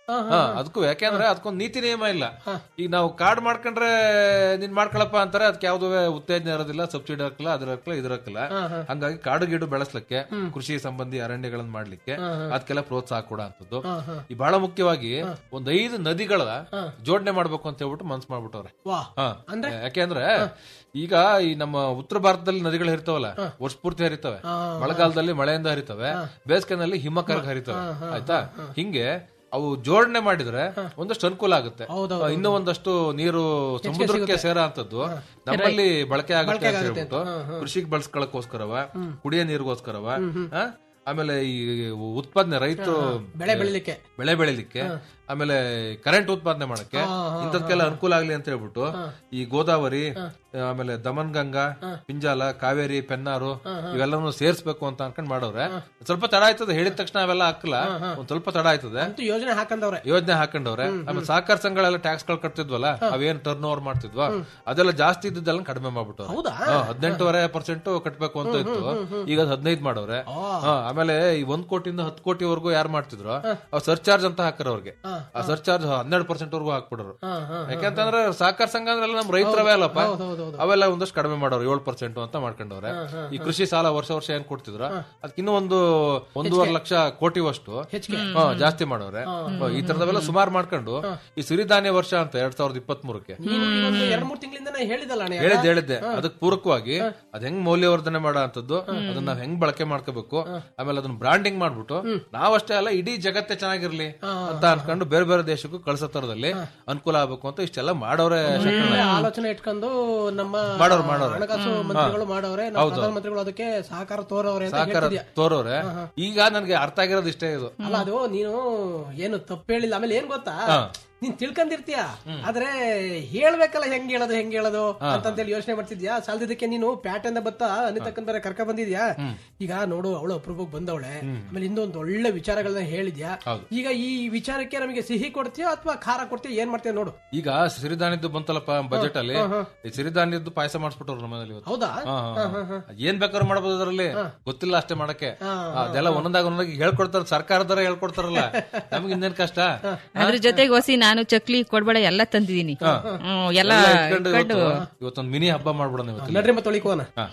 C: ಹಾ ಅದಕ್ಕೂ ಯಾಕೆಂದ್ರೆ ಅದಕ್ಕೊಂದು ನೀತಿ ನಿಯಮ ಇಲ್ಲ ಈಗ ನಾವು ಕಾರ್ಡ್ ಮಾಡ್ಕೊಂಡ್ರೆ ನೀನ್ ಮಾಡ್ಕೊಳಪ್ಪ ಅಂತಾರೆ ಅದಕ್ಕೆ ಯಾವ್ದು ಉತ್ತೇಜನ ಇರೋದಿಲ್ಲ ಸಬ್ಸಿಡಿ ಹಾಕಲ್ಲ ಅದ್ರ ಹಾಕಲ್ಲ ಇದ್ರ ಹಾಕಲ್ಲ ಹಂಗಾಗಿ ಕಾಡು ಗಿಡು ಬೆಳೆಸ್ಲಿಕ್ಕೆ ಕೃಷಿ ಸಂಬಂಧಿ ಅರಣ್ಯಗಳನ್ನ ಮಾಡ್ಲಿಕ್ಕೆ ಅದಕ್ಕೆಲ್ಲ ಪ್ರೋತ್ಸಾಹ ಕೊಡ ಅಂತದ್ದು ಈ ಬಹಳ ಮುಖ್ಯವಾಗಿ ಒಂದ್ ಐದು ನದಿಗಳ ಜೋಡಣೆ ಮಾಡ್ಬೇಕು ಅಂತ ಹೇಳ್ಬಿಟ್ಟು ಮನ್ಸ್ ಮಾಡ್ಬಿಟ್ಟವ್ರೆ
D: ವಾ
C: ಹಾ. ಯಾಕೆಂದ್ರೆ ಈಗ ಈ ನಮ್ಮ ಉತ್ತರ ಭಾರತದಲ್ಲಿ ನದಿಗಳು ಹರಿತಾವಲ್ಲ ವರ್ಷ ಪೂರ್ತಿ ಹರಿತವೆ ಮಳೆಗಾಲದಲ್ಲಿ ಮಳೆಯಿಂದ ಹರಿತವೆ ಬೇಸಿಗೆನಲ್ಲಿ ಹಿಮ ಕರಗ ಹರಿತವೆ ಆಯ್ತಾ ಹಿಂಗೆ ಅವು ಜೋಡಣೆ ಮಾಡಿದ್ರೆ ಒಂದಷ್ಟು ಅನುಕೂಲ ಆಗುತ್ತೆ ಆ, ಇನ್ನೂ ಒಂದಷ್ಟು ನೀರು ಸಮುದ್ರಕ್ಕೆ ಸೇರ ಅಂತದ್ದು ನಮ್ಮಲ್ಲಿ ಬಳಕೆ ಆಗುತ್ತೆ ಅಂತ ಹೇಳ್ಬಿಟ್ಟು ಕೃಷಿಗೆ ಬಳಸ್ಕೊಳಕ್ಕೋಸ್ಕರವ ಕುಡಿಯೋ ನೀರಿಗೋಸ್ಕರವ ಆ? ಆಮೇಲೆ ಈ ಉತ್ಪಾದನೆ ರೈತರು
D: ಬೆಳೆ ಬೆಳಿಲಿಕ್ಕೆ
C: ಬೆಳೆ ಬೆಳಿಲಿಕ್ಕೆ ಆಮೇಲೆ ಕರೆಂಟ್ ಉತ್ಪಾದನೆ ಮಾಡಕ್ಕೆ ಇಂಥದ್ಕೆಲ್ಲ ಅನುಕೂಲ ಆಗ್ಲಿ ಅಂತ ಹೇಳ್ಬಿಟ್ಟು ಈ ಗೋದಾವರಿ ಆಮೇಲೆ ದಮನ್ ಗಂಗಾ ಪಿಂಜಾಲ ಕಾವೇರಿ ಪೆನ್ನಾರು ಇವೆಲ್ಲವನ್ನು ಸೇರ್ಸ್ಬೇಕು ಅಂತ ಅನ್ಕೊಂಡ್ ಮಾಡವ್ರೆ ಸ್ವಲ್ಪ ತಡ ಆಯ್ತದೆ ಹೇಳಿದ ತಕ್ಷಣ ಅವೆಲ್ಲ ಹಾಕಲ್ಲ ಒಂದ್ ಸ್ವಲ್ಪ ತಡ ಆಯ್ತದೆ
D: ಅಂತೂ ಯೋಜನೆ ಹಾಕಂದವ್ರೆ
C: ಯೋಜನೆ ಹಾಕೊಂಡವ್ರೆ ಆಮೇಲೆ ಸಹಕಾರ ಸಂಘಗಳೆಲ್ಲ ಟ್ಯಾಕ್ಸ್ ಗಳು ಕಟ್ತಿದ್ವಲ್ಲ ಅವೇನ್ ಟರ್ನ್ ಓವರ್ ಮಾಡ್ತಿದ್ವ ಅದೆಲ್ಲ ಜಾಸ್ತಿ ಇದ್ದೆಲ್ಲ ಕಡಿಮೆ ಮಾಡ್ಬಿಟ್ಟು
D: ಹೌದಾ?
C: ಹದಿನೆಂಟುವರೆ ಪರ್ಸೆಂಟ್ ಕಟ್ಬೇಕು ಅಂತ ಇತ್ತು ಈಗ ಅದ್ ಹದಿನೈದು ಮಾಡವ್ರೆ ಹಾ, ಆಮೇಲೆ ಈ ಒಂದ್ ಕೋಟಿಯಿಂದ ಹತ್ತು ಕೋಟಿವರೆಗೂ ಯಾರು ಮಾಡ್ತಿದ್ರು ಅವ್ರು ಸರ್ಚಾರ್ಜ್ ಅಂತ ಹಾಕರ ಅವ್ರಿಗೆ ಆ ಸರ್ಚಾರ್ಜ್ ಹನ್ನೆರಡು ಪರ್ಸೆಂಟ್ ವರ್ಗೂ ಹಾಕ್ಬಿಡೋರು ಯಾಕಂತಂದ್ರೆ ಸಹಕಾರ ಸಂಘ ಅಂದ್ರೆ ನಮ್ ರೈತರವೇ ಅಲ್ಲಪ್ಪ ಅವೆಲ್ಲ ಒಂದಷ್ಟು ಕಡಿಮೆ ಮಾಡೋರು ಏಳು ಪರ್ಸೆಂಟ್ ಅಂತ ಮಾಡ್ಕೊಂಡವ್ರೆ ಈ ಕೃಷಿ ಸಾಲ ವರ್ಷ ವರ್ಷ ಏನ್ ಕೊಡ್ತಿದ್ರ ಅದಕ್ಕೆ ಇನ್ನೂ ಒಂದು ಒಂದೂವರೆ ಲಕ್ಷ ಕೋಟಿವಷ್ಟು ಹಾ, ಜಾಸ್ತಿ ಮಾಡವ್ರೆ ಹಾ, ಈ ತರದವೆಲ್ಲ ಸುಮಾರು ಮಾಡ್ಕೊಂಡು ಈ ಸಿರಿಧಾನ್ಯ ವರ್ಷ ಅಂತ ಎರಡ್ ಸಾವಿರದ ಇಪ್ಪತ್ತ್ ಮೂರಕ್ಕೆ
D: ನೀನು ಈಗ ಒಂದು ಎರಡ್ ಮೂರ್ ತಿಂಗಳಿಂದ ಹೇಳಿದಲ್ಲ ಅಣ್ಣ
C: ಹೇಳಿದ್ದೆ ಹೇಳಿದ್ದೆ ಅದಕ್ಕೆ ಪೂರಕವಾಗಿ ಅದ್ ಹೆಂಗ್ ಮೌಲ್ಯವರ್ಧನೆ ಮಾಡೋ ಅಂತದ್ದು ಅದನ್ನ ನಾವ್ ಹೆಂಗ್ ಬಳಕೆ ಮಾಡ್ಕೋಬೇಕು ಆಮೇಲೆ ಅದನ್ನ ಬ್ರಾಂಡಿಂಗ್ ಮಾಡ್ಬಿಟ್ಟು ನಾವಷ್ಟೇ ಅಲ್ಲ ಇಡೀ ಜಗತ್ತೇ ಚೆನ್ನಾಗಿರ್ಲಿ ಅಂತ ಅನ್ಕೊಂಡು ಬೇರೆ ಬೇರೆ ದೇಶಕ್ಕೂ ಕಳ್ಸೋ ತರದಲ್ಲಿ ಅನುಕೂಲ ಆಗ್ಬೇಕು ಅಂತ ಇಷ್ಟೆಲ್ಲ ಮಾಡೋರೆ
D: ಒಳ್ಳೆ ಆಲೋಚನೆ ಇಟ್ಕೊಂಡು ನಮ್ಮ
C: ಮಾಡೋರು, ಮಾಡೋರು.
D: ಹಣಕಾಸು ಮಂತ್ರಿಗಳು ಮಾಡವ್ರೆ ನಮ್ಮ ಪ್ರಧಾನಮಂತ್ರಿಗಳು ಅದಕ್ಕೆ ಸಹಕಾರ ತೋರವ್ರೆ ಅಂತ
C: ಸಹಕಾರ
D: ಹೇಳ್ತಿದ್ಯಾ
C: ತೋರೋರೆ ಈಗ ನನ್ಗೆ ಅರ್ಥ ಆಗಿರೋದು ಇಷ್ಟೇ ಇದು
D: ಅಲ್ಲ ಅದು ನೀನು ಏನು ತಪ್ಪು ಹೇಳಿಲ್ಲ ಆಮೇಲೆ ಏನ್ ಗೊತ್ತಾ ನೀನ್ ತಿಳ್ಕೊಂಡಿರ್ತೀಯ ಆದ್ರೆ ಹೇಳ್ಬೇಕಲ್ಲ ಹೆಂಗ್ ಹೇಳೋದು ಹೆಂಗ್ ಹೇಳೋದು ಅಂತಂತೇಳಿ ಯೋಚನೆ ಮಾಡ್ತಿದ್ಯಾ ಸಾಲದಿದ್ದಕ್ಕೆ ನೀನು ಪ್ಯಾಟೆಂದ ಬತ್ತ ಅನಿತಕ್ಕನ್ ಬೇರೆ ಕರ್ಕ ಬಂದಿದ್ಯಾ ಈಗ ನೋಡು ಅವಳು ಅಪರೂಪಕ್ಕೆ ಬಂದವಳೆ ಆಮೇಲೆ ಇನ್ನೊಂದು ಒಳ್ಳೆ ವಿಚಾರಗಳನ್ನ ಹೇಳಿದ್ಯಾ ಈಗ ಈ ವಿಚಾರಕ್ಕೆ ನಮಗೆ ಸಿಹಿ ಕೊಡ್ತೀಯೋ ಅಥವಾ ಖಾರ ಕೊಡ್ತೀಯೋ ಏನ್ ಮಾಡ್ತೀಯ ನೋಡು
C: ಈಗ ಸಿರಿಧಾನ್ಯದ್ದು ಬಂತಲ್ಲಪ್ಪ ಬಜೆಟ್ ಅಲ್ಲಿ ಈ ಸಿರಿಧಾನ್ಯದ್ದು ಪಾಯಸ ಮಾಡಿಸ್ಬಿಟ್ಟವ್ರು ನಮ್ಮನೇಲಿ ಇವತ್ತು
D: ಹೌದಾ
C: ಹಾ, ಹಾ, ಹಾ. ಏನ್ ಬೇಕಾದ್ರೂ ಮಾಡಬಹುದು ಅದರಲ್ಲಿ ಗೊತ್ತಿಲ್ಲ ಅಷ್ಟೇ ಮಾಡಕ್ಕೆ ಅದೆಲ್ಲ ಒಂದೊಂದಾಗ ಒಂದೊಂದಾಗಿ ಹೇಳ್ಕೊಡ್ತಾರ ಸರ್ಕಾರದವರೇ ಹೇಳ್ಕೊಡ್ತಾರಲ್ಲ ನಮ್ಗೆ ಇನ್ನೇನ್ ಕಷ್ಟ
E: ಅದ್ರ ಜೊತೆಗೆ ಹೊಸಿ ನಾನು ಚಕ್ಲಿ ಕೊಡ್ಬೇಡ ಎಲ್ಲ ತಂದಿದೀನಿ ಹ್ಮ್, ಎಲ್ಲ
C: ಎಲ್ಲ ಇಟ್ಕೊಂಡು
E: ಇಟ್ಕೊಂಡು
C: ಇವತ್ತು ಇವತ್ತೊಂದು ಮಿನಿ ಹಬ್ಬ ಮಾಡ್ಬಿಡೋಣ ಇವತ್ತು
D: ನಡ್ರಿ ಮತ್ತೆ ತೊಳಿಕೋನ
C: ಹಾ.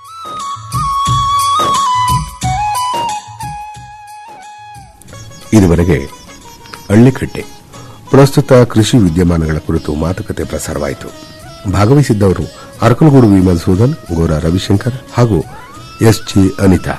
B: ಇದುವರೆಗೆ ಹಳ್ಳಿಕಟ್ಟೆ ಪ್ರಸ್ತುತ ಕೃಷಿ ವಿದ್ಯಮಾನಗಳ ಕುರಿತು ಮಾತುಕತೆ ಪ್ರಸಾರವಾಯಿತು ಭಾಗವಹಿಸಿದ್ದವರು ಅರಕಲಗೂಡು ವಿ ಮಧುಸೂದನ್ ಗೋರ ರವಿಶಂಕರ್ ಹಾಗೂ ಎಸ್ ಜಿ ಅನಿತಾ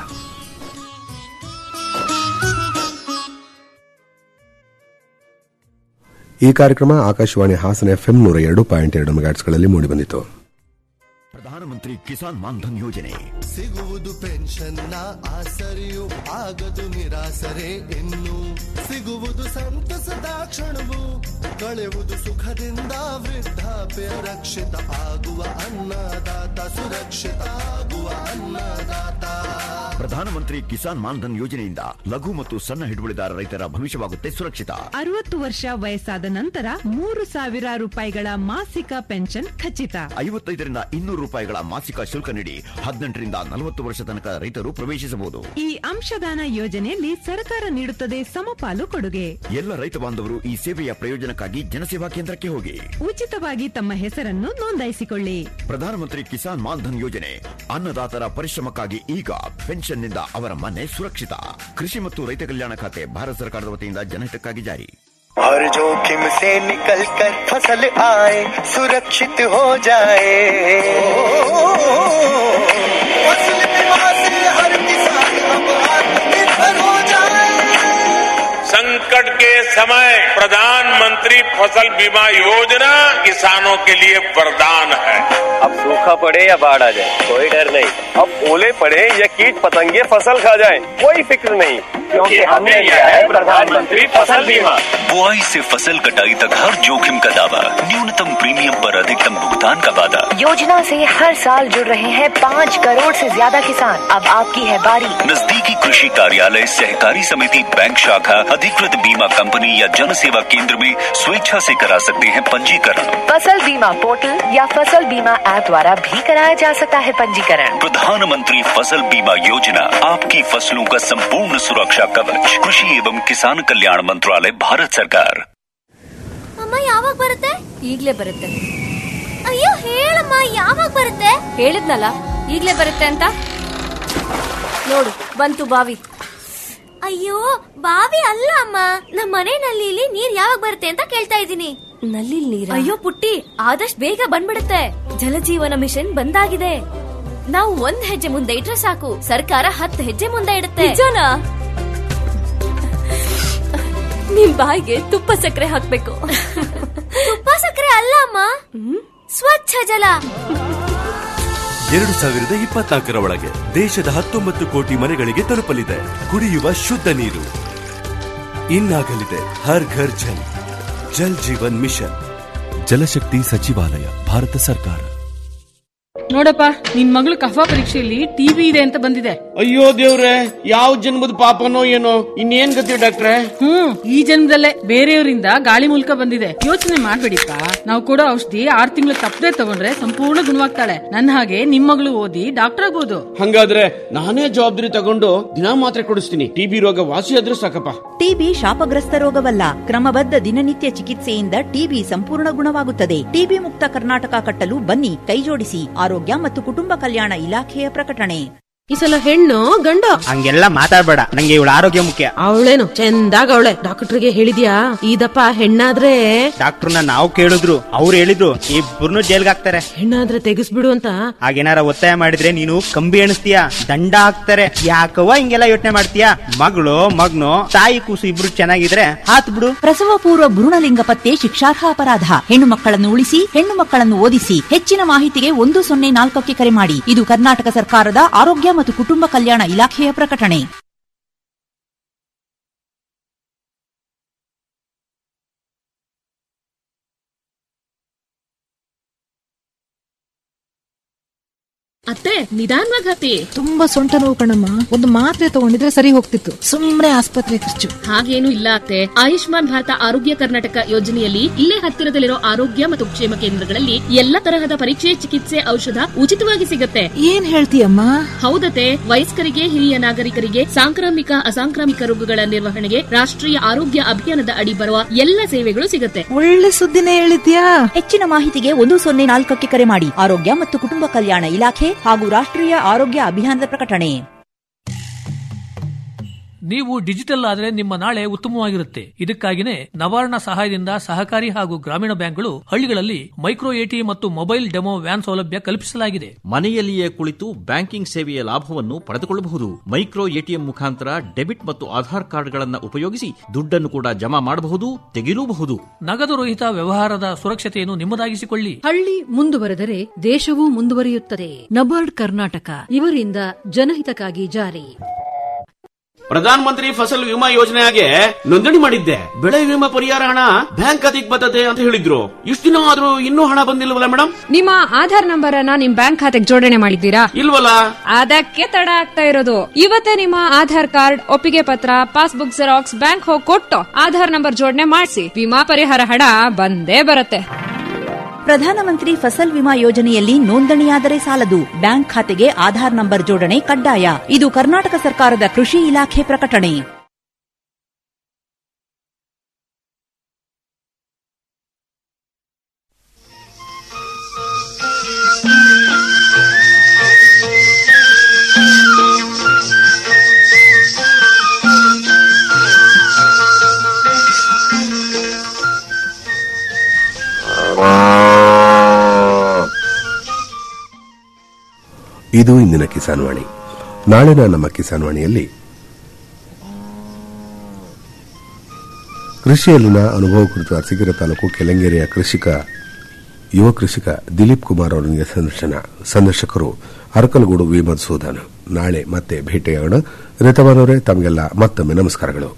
B: ಈ ಕಾರ್ಯಕ್ರಮ ಆಕಾಶವಾಣಿ ಹಾಸನ ಎಫ್ಎಂ ನೂರ ಎರಡು ಪಾಯಿಂಟ್ ಎರಡು ಮೆಗಾಟ್ಸ್ಗಳಲ್ಲಿ ಮೂಡಿಬಂದಿತು
F: ಪ್ರಧಾನಮಂತ್ರಿ ಕಿಸಾನ್ ಮಾನ್ಧನ್ ಯೋಜನೆ
G: ಸಿಗುವುದು ಪೆನ್ಷನ್ನ ಆಸರೆಯು ಆಗದು ನಿರಾಸರೆ ಇನ್ನು ಸಿಗುವುದು ಸಂತಸದ ಕ್ಷಣವು ಕಳೆಯುವುದು ಸುಖದಿಂದ ವೃದ್ಧಾಪ್ಯ ರಕ್ಷಿತ ಆಗುವ ಅನ್ನದಾತ ಸುರಕ್ಷಿತ ಆಗುವ ಅನ್ನದಾತ
F: ಪ್ರಧಾನಮಂತ್ರಿ ಕಿಸಾನ್ ಮಾನ್ಧನ್ ಯೋಜನೆಯಿಂದ ಲಘು ಮತ್ತು ಸಣ್ಣ ಹಿಡುವಳಿದಾರ ರೈತರ ಭವಿಷ್ಯವಾಗುತ್ತೆ ಸುರಕ್ಷಿತ
H: ಅರವತ್ತು ವರ್ಷ ವಯಸ್ಸಾದ ನಂತರ ಮೂರು ಸಾವಿರ ರೂಪಾಯಿಗಳ ಮಾಸಿಕ ಪೆನ್ಷನ್ ಖಚಿತ
F: ಐವತ್ತೈದರಿಂದ ಇನ್ನೂರು ರೂಪಾಯಿಗಳ ಮಾಸಿಕ ಶುಲ್ಕ ನೀಡಿ ಹದಿನೆಂಟರಿಂದ ನಲವತ್ತು ವರ್ಷ ತನಕ ರೈತರು ಪ್ರವೇಶಿಸಬಹುದು
H: ಈ ಅಂಶದಾನ ಯೋಜನೆಯಲ್ಲಿ ಸರ್ಕಾರ ನೀಡುತ್ತದೆ ಸಮಪಾಲು ಕೊಡುಗೆ
F: ಎಲ್ಲ ರೈತ ಬಾಂಧವರು ಈ ಸೇವೆಯ ಪ್ರಯೋಜನಕ್ಕಾಗಿ ಜನಸೇವಾ ಕೇಂದ್ರಕ್ಕೆ ಹೋಗಿ
H: ಉಚಿತವಾಗಿ ತಮ್ಮ ಹೆಸರನ್ನು ನೋಂದಾಯಿಸಿಕೊಳ್ಳಿ
F: ಪ್ರಧಾನಮಂತ್ರಿ ಕಿಸಾನ್ ಮಾನ್ಧನ್ ಯೋಜನೆ ಅನ್ನದಾತರ ಪರಿಶ್ರಮಕ್ಕಾಗಿ ಈಗ ಪೆನ್ಷನ್ನಿಂದ ಅವರ ಮನೆ ಸುರಕ್ಷಿತ ಕೃಷಿ ಮತ್ತು ರೈತ ಕಲ್ಯಾಣ ಖಾತೆ ಭಾರತ ಸರ್ಕಾರದ ವತಿಯಿಂದ ಜನಹಿತಕ್ಕಾಗಿ ಜಾರಿ
G: हर जोखिम से निकल कर फसल आए सुरक्षित हो जाए फसल बीमा से हर किसान अब आत्मनिर्भर हो जाए
I: संकट के समय प्रधानमंत्री फसल बीमा योजना किसानों के लिए वरदान है
J: अब सूखा पड़े या बाढ़ आ जाए कोई डर नहीं अब ओले पड़े या कीट पतंगे फसल खा जाए कोई फिक्र नहीं क्योंकि हमने लिया है प्रधानमंत्री फसल बीमा
K: बुआई से फसल कटाई तक हर जोखिम का दावा न्यूनतम प्रीमियम पर अधिकतम भुगतान का वादा
L: योजना से हर साल जुड़ रहे हैं पाँच करोड़ से ज्यादा किसान अब आपकी है बारी
K: नजदीकी कृषि कार्यालय सहकारी समिति बैंक शाखा अधिकृत बीमा कंपनी या जन सेवा केंद्र में स्वेच्छा से करा सकते हैं पंजीकरण
L: फसल बीमा पोर्टल या फसल बीमा ऐप द्वारा भी कराया जा सकता है पंजीकरण
K: प्रधानमंत्री फसल बीमा योजना आपकी फसलों का संपूर्ण सुरक्षा सुरक्षा कवच कृषि एवं किसान कल्याण मंत्रालय भारत सरकार
M: ಅಮ್ಮ ಯಾವಾಗ ಬರುತ್ತೆ ಈಗ್ಲೇ ಬರುತ್ತೆ ಅಯ್ಯೋ ಹೇಳಮ್ಮ ಯಾವಾಗ ಬರುತ್ತೆ ಹೇಳಿದ್ನಲ್ಲ ಈಗ್ಲೇ ಬರುತ್ತೆ ಅಂತ ನೋಡು ಬಂತು ಬಾವಿ ಅಯ್ಯೋ ಬಾವಿ ಅಲ್ಲ ಅಮ್ಮ ನಮ್ಮ ಮನೆ ನಲ್ಲಿಲಿ ನೀರ್ ಯಾವಾಗ ಬರುತ್ತೆ ಅಂತ ಕೇಳ್ತಾ ಇದ್ದೀನಿ ನಲ್ಲಿ ನೀರ್ ಅಯ್ಯೋ ಪುಟ್ಟಿ ಆದಷ್ಟು ಬೇಗ ಬಂದ್ಬಿಡುತ್ತೆ ಜಲಜೀವನ ಮಿಷನ್ ಬಂದಾಗಿದೆ ನಾವು ಒಂದ್ ಹೆಜ್ಜೆ ಮುಂದೆ ಇಟ್ರೆ ಸಾಕು ಸರ್ಕಾರ ಹತ್ತು ಹೆಜ್ಜೆ ಮುಂದೆ ಇಡುತ್ತೆ ನಿಜನಾ ನಿಮ್ ಬಾಯಿಗೆ ತುಪ್ಪ ಸಕ್ಕರೆ ಹಾಕ್ಬೇಕು ತುಪ್ಪ ಸಕ್ಕರೆ ಅಲ್ಲ ಅಮ್ಮ ಸ್ವಚ್ಛ ಜಲ
N: ಎರಡು ಸಾವಿರದ ಇಪ್ಪತ್ನಾಲ್ಕರ ಒಳಗೆ ದೇಶದ ಹತ್ತೊಂಬತ್ತು ಕೋಟಿ ಮನೆಗಳಿಗೆ ತಲುಪಲಿದೆ ಕುಡಿಯುವ ಶುದ್ಧ ನೀರು ಇನ್ನಾಗಲಿದೆ ಹರ್ ಘರ್ ಜಲ್ ಜಲ್ ಜೀವನ್ ಮಿಷನ್ ಜಲಶಕ್ತಿ ಸಚಿವಾಲಯ ಭಾರತ ಸರ್ಕಾರ
O: ನೋಡಪ್ಪ ನಿನ್ ಮಗಳು ಕಫ ಪರೀಕ್ಷೆಯಲ್ಲಿ ಟಿವಿ ಇದೆ ಅಂತ ಬಂದಿದೆ
P: ಅಯ್ಯೋ ದೇವ್ರೆ ಯಾವ ಜನ್ಮದ ಪಾಪನೋ ಏನೋ ಇನ್ನೇನ್ ಗತಿ ಡಾಕ್ಟ್ರೆ
O: ಹ್ಮ್ ಈ ಜನ್ಮದಲ್ಲೇ ಬೇರೆಯವರಿಂದ ಗಾಳಿ ಮೂಲಕ ಬಂದಿದೆ ಯೋಚನೆ ಮಾಡ್ಬೇಡಿಪ್ಪ ನಾವು ಕೊಡೋ ಔಷಧಿ ಆರ್ ತಿಂಗಳು ತಪ್ಪದೆ ತಗೊಂಡ್ರೆ ಸಂಪೂರ್ಣ ಗುಣವಾಗ್ತಾಳೆ ನನ್ನ ಹಾಗೆ ನಿಮ್ ಮಗಳು ಓದಿ ಡಾಕ್ಟರ್ ಆಗ್ಬೋದು
P: ಹಂಗಾದ್ರೆ ನಾನೇ ಜವಾಬ್ದಾರಿ ತಗೊಂಡು ದಿನಾ ಮಾತ್ರೆ ಕೊಡಿಸ್ತೀನಿ ಟಿಬಿ ರೋಗ ವಾಸಿ ಆದ್ರೆ ಸಾಕಪ್ಪ
Q: ಟಿಬಿ ಶಾಪಗ್ರಸ್ತ ರೋಗವಲ್ಲ ಕ್ರಮಬದ್ಧ ದಿನನಿತ್ಯ ಚಿಕಿತ್ಸೆಯಿಂದ ಟಿಬಿ ಸಂಪೂರ್ಣ ಗುಣವಾಗುತ್ತದೆ ಟಿಬಿ ಮುಕ್ತ ಕರ್ನಾಟಕ ಕಟ್ಟಲು ಬನ್ನಿ ಕೈಜೋಡಿಸಿ ಆರೋಗ್ಯ ಮತ್ತು ಕುಟುಂಬ ಕಲ್ಯಾಣ ಇಲಾಖೆಯ ಪ್ರಕಟಣೆ
R: ಈ ಸಲ ಹೆಣ್ಣು ಗಂಡು
S: ಹಂಗೆಲ್ಲ ಮಾತಾಡ್ಬೇಡ ನಂಗೆ ಇವಳ ಆರೋಗ್ಯ ಮುಖ್ಯ
R: ಅವಳೇನು ಚಂದಾಗ ಅವಳೆ ಡಾಕ್ಟರ್ಗೆ ಹೇಳಿದ್ಯಾ ಇದಪ್ಪ ಹೆಣ್ಣಾದ್ರೆ
S: ಡಾಕ್ಟರ್ನ ನಾವು ಕೇಳಿದ್ರು ಅವ್ರು ಹೇಳಿದ್ರು ಇಬ್ಬರನ್ನು ಜೈಲ್ಗೆ ಹಾಕ್ತಾರೆ
R: ಹೆಣ್ಣಾದ್ರೆ ತೆಗಿಸ್ಬಿಡು ಅಂತ
S: ಹಾಗೇನಾರ ಒತ್ತಾಯ ಮಾಡಿದ್ರೆ ನೀನು ಕಂಬಿ ಎಣಿಸ್ತೀಯ ದಂಡ ಹಾಕ್ತಾರೆ ಯಾಕವ್ವ ಹಿಂಗೆಲ್ಲ ಯೋಚನೆ ಮಾಡ್ತೀಯ ಮಗಳು ಮಗ್ನು ತಾಯಿ ಕೂಸು ಇಬ್ರು ಚೆನ್ನಾಗಿದ್ರೆ ಹಾತ್ ಬಿಡು
Q: ಪ್ರಸವ ಪೂರ್ವ ಭ್ರೂಣಲಿಂಗ ಪತ್ತೆ ಶಿಕ್ಷಾರ್ಹ ಅಪರಾಧ ಹೆಣ್ಣು ಮಕ್ಕಳನ್ನು ಉಳಿಸಿ ಹೆಣ್ಣು ಮಕ್ಕಳನ್ನು ಓದಿಸಿ ಹೆಚ್ಚಿನ ಮಾಹಿತಿಗೆ ಒಂದು ಸೊನ್ನೆ ನಾಲ್ಕಕ್ಕೆ ಕರೆ ಮಾಡಿ ಇದು ಕರ್ನಾಟಕ ಸರ್ಕಾರದ ಆರೋಗ್ಯ ಮತ್ತು ಕುಟುಂಬ ಕಲ್ಯಾಣ ಇಲಾಖೆಯ ಪ್ರಕಟಣೆ
R: ಅತ್ತೆ ನಿಧಾನವಾಗಿ ಹತ್ತಿ
T: ತುಂಬಾ ಸೊಂಟ ನೋವು ಕಣಮ್ಮ ಒಂದು ಮಾತ್ರೆ ತಗೊಂಡಿದ್ರೆ ಸರಿ ಹೋಗ್ತಿತ್ತು ಸುಮ್ನೆ ಆಸ್ಪತ್ರೆ ಖರ್ಚು
R: ಹಾಗೇನು ಇಲ್ಲ ಅತ್ತೆ ಆಯುಷ್ಮಾನ್ ಭಾರತ ಆರೋಗ್ಯ ಕರ್ನಾಟಕ ಯೋಜನೆಯಲ್ಲಿ ಇಲ್ಲೇ ಹತ್ತಿರದಲ್ಲಿರೋ ಆರೋಗ್ಯ ಮತ್ತು ಕ್ಷೇಮ ಕೇಂದ್ರಗಳಲ್ಲಿ ಎಲ್ಲ ತರಹದ ಪರೀಕ್ಷೆ ಚಿಕಿತ್ಸೆ ಔಷಧ ಉಚಿತವಾಗಿ ಸಿಗತ್ತೆ
T: ಏನ್ ಹೇಳ್ತೀಯಮ್ಮ
R: ಹೌದತೆ ವಯಸ್ಕರಿಗೆ ಹಿರಿಯ ನಾಗರಿಕರಿಗೆ ಸಾಂಕ್ರಾಮಿಕ ಅಸಾಂಕ್ರಾಮಿಕ ರೋಗಗಳ ನಿರ್ವಹಣೆಗೆ ರಾಷ್ಟ್ರೀಯ ಆರೋಗ್ಯ ಅಭಿಯಾನದ ಅಡಿ ಬರುವ ಎಲ್ಲ ಸೇವೆಗಳು ಸಿಗತ್ತೆ
Q: ಒಳ್ಳೆ ಸುದ್ದಿನೇ ಹೇಳಿದ್ಯಾ ಹೆಚ್ಚಿನ ಮಾಹಿತಿಗೆ ಒಂದು ಸೊನ್ನೆ ನಾಲ್ಕಕ್ಕೆ ಕರೆ ಮಾಡಿ ಆರೋಗ್ಯ ಮತ್ತು ಕುಟುಂಬ ಕಲ್ಯಾಣ ಇಲಾಖೆ ಹಾಗೂ ರಾಷ್ಟ್ರೀಯ ಆರೋಗ್ಯ ಅಭಿಯಾನದ ಪ್ರಕಟಣೆ
U: ನೀವು ಡಿಜಿಟಲ್ ಆದ್ರೆ ನಿಮ್ಮ ನಾಳೆ ಉತ್ತಮವಾಗಿರುತ್ತೆ ಇದಕ್ಕಾಗಿನೇ ನವಾರ್ಣ ಸಹಾಯದಿಂದ ಸಹಕಾರಿ ಹಾಗೂ ಗ್ರಾಮೀಣ ಬ್ಯಾಂಕ್ಗಳು ಹಳ್ಳಿಗಳಲ್ಲಿ ಮೈಕ್ರೋ ಎಟಿಎಂ ಮತ್ತು ಮೊಬೈಲ್ ಡೆಮೋ ವ್ಯಾನ್ ಸೌಲಭ್ಯ ಕಲ್ಪಿಸಲಾಗಿದೆ
V: ಮನೆಯಲ್ಲಿಯೇ ಕುಳಿತು ಬ್ಯಾಂಕಿಂಗ್ ಸೇವೆಯ ಲಾಭವನ್ನು ಪಡೆದುಕೊಳ್ಳಬಹುದು ಮೈಕ್ರೋ ಎಟಿಎಂ ಮುಖಾಂತರ ಡೆಬಿಟ್ ಮತ್ತು ಆಧಾರ್ ಕಾರ್ಡ್ಗಳನ್ನು ಉಪಯೋಗಿಸಿ ದುಡ್ಡನ್ನು ಕೂಡ ಜಮಾ ಮಾಡಬಹುದು ತೆಗೆಯಲೂಬಹುದು
U: ನಗದು ರಹಿತ ವ್ಯವಹಾರದ ಸುರಕ್ಷತೆಯನ್ನು ನಿಮ್ಮದಾಗಿಸಿಕೊಳ್ಳಿ
W: ಹಳ್ಳಿ ಮುಂದುವರೆದರೆ ದೇಶವೂ ಮುಂದುವರಿಯುತ್ತದೆ ನಬಾರ್ಡ್ ಕರ್ನಾಟಕ ಇವರಿಂದ ಜನಹಿತಕ್ಕಾಗಿ ಜಾರಿ
P: ಪ್ರಧಾನ ಮಂತ್ರಿ ಫಸಲ್ ವಿಮಾ ಯೋಜನೆಗೆ ನೋಂದಣಿ ಮಾಡಿದ್ದೆ ಬೆಳೆ ವಿಮಾ ಪರಿಹಾರ ಹಣ ಬ್ಯಾಂಕ್ ಖಾತೆಗೆ ಬರ್ತದೆ ಅಂತ ಹೇಳಿದ್ರು ಇಷ್ಟು ದಿನ ಆದ್ರೂ ಇನ್ನೂ ಹಣ ಬಂದಿಲ್ವಲ್ಲ ಮೇಡಮ್
X: ನಿಮ್ಮ ಆಧಾರ್ ನಂಬರ್ ಅನ್ನ ನಿಮ್ ಬ್ಯಾಂಕ್ ಖಾತೆಗೆ ಜೋಡಣೆ ಮಾಡಿದ್ದೀರಾ
P: ಇಲ್ವಲ್ಲ
X: ಅದಕ್ಕೆ ತಡ ಆಗ್ತಾ ಇರೋದು ಇವತ್ತೇ ನಿಮ್ಮ ಆಧಾರ್ ಕಾರ್ಡ್ ಒಪ್ಪಿಗೆ ಪತ್ರ ಪಾಸ್ಬುಕ್ ಜೆರಾಕ್ಸ್ ಬ್ಯಾಂಕ್ ಹೋಗಿ ಕೊಟ್ಟು ಆಧಾರ್ ನಂಬರ್ ಜೋಡಣೆ ಮಾಡಿಸಿ ವಿಮಾ ಪರಿಹಾರ ಹಣ ಬಂದೇ ಬರುತ್ತೆ
Q: ಪ್ರಧಾನಮಂತ್ರಿ ಫಸಲ್ ವಿಮಾ ಯೋಜನೆಯಲ್ಲಿ ನೋಂದಣಿಯಾದರೆ ಸಾಲದು ಬ್ಯಾಂಕ್ ಖಾತೆಗೆ ಆಧಾರ್ ನಂಬರ್ ಜೋಡಣೆ ಕಡ್ಡಾಯ ಇದು ಕರ್ನಾಟಕ ಸರ್ಕಾರದ ಕೃಷಿ ಇಲಾಖೆ ಪ್ರಕಟಣೆ
B: ಇದು ಇಂದಿನ ಕಿಸಾನ್ ವಾಣಿ ನಾಳಿನ ನಮ್ಮ ಕಿಸಾನ್ ವಾಣಿಯಲ್ಲಿ ಕೃಷಿಯಲ್ಲಿನ ಅನುಭವ ಕುರಿತು ಅರಸೀಕೆರೆ ತಾಲೂಕು ಕೆಳಂಗೇರಿಯ ಕೃಷಿಕ ಯುವ ಕೃಷಿಕ ದಿಲೀಪ್ ಕುಮಾರ್ ಅವರೊಂದಿಗೆ ಸಂದರ್ಶನ ಸಂದರ್ಶಕರು ಅರಕಲಗೂಡು ವಿ ಮಧುಸೂದನ್ ನಾಳೆ ಮತ್ತೆ ಭೇಟಿಯಾಗೋಣ ರಿತವಾನವರೇ ತಮಗೆಲ್ಲ ಮತ್ತೊಮ್ಮೆ ನಮಸ್ಕಾರಗಳು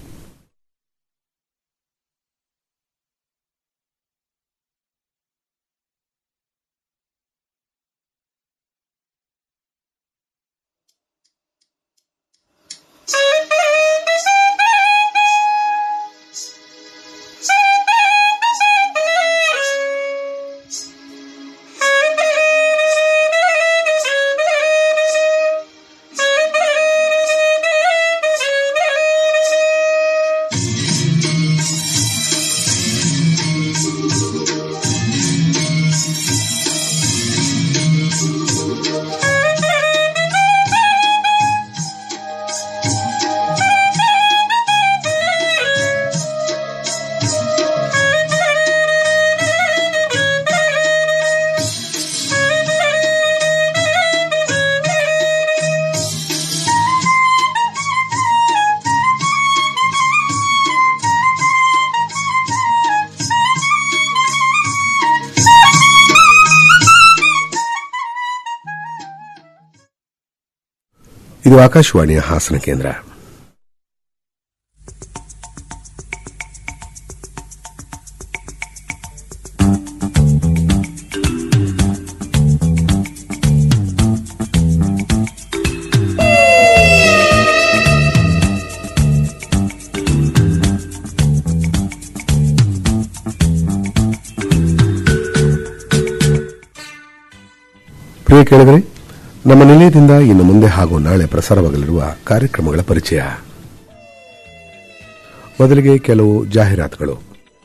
B: ಇದು ಆಕಾಶವಾಣಿಯ ಹಾಸನ ಕೇಂದ್ರ ಪ್ರಿಯ ಕೇಳಿದರೆ ನಮ್ಮ ನಿಲಯದಿಂದ ಇನ್ನು ಮುಂದೆ ಹಾಗೂ ನಾಳೆ ಪ್ರಸಾರವಾಗಲಿರುವ ಕಾರ್ಯಕ್ರಮಗಳ ಪರಿಚಯ ಮೊದಲಿಗೆ ಕೆಲವು ಜಾಹೀರಾತುಗಳು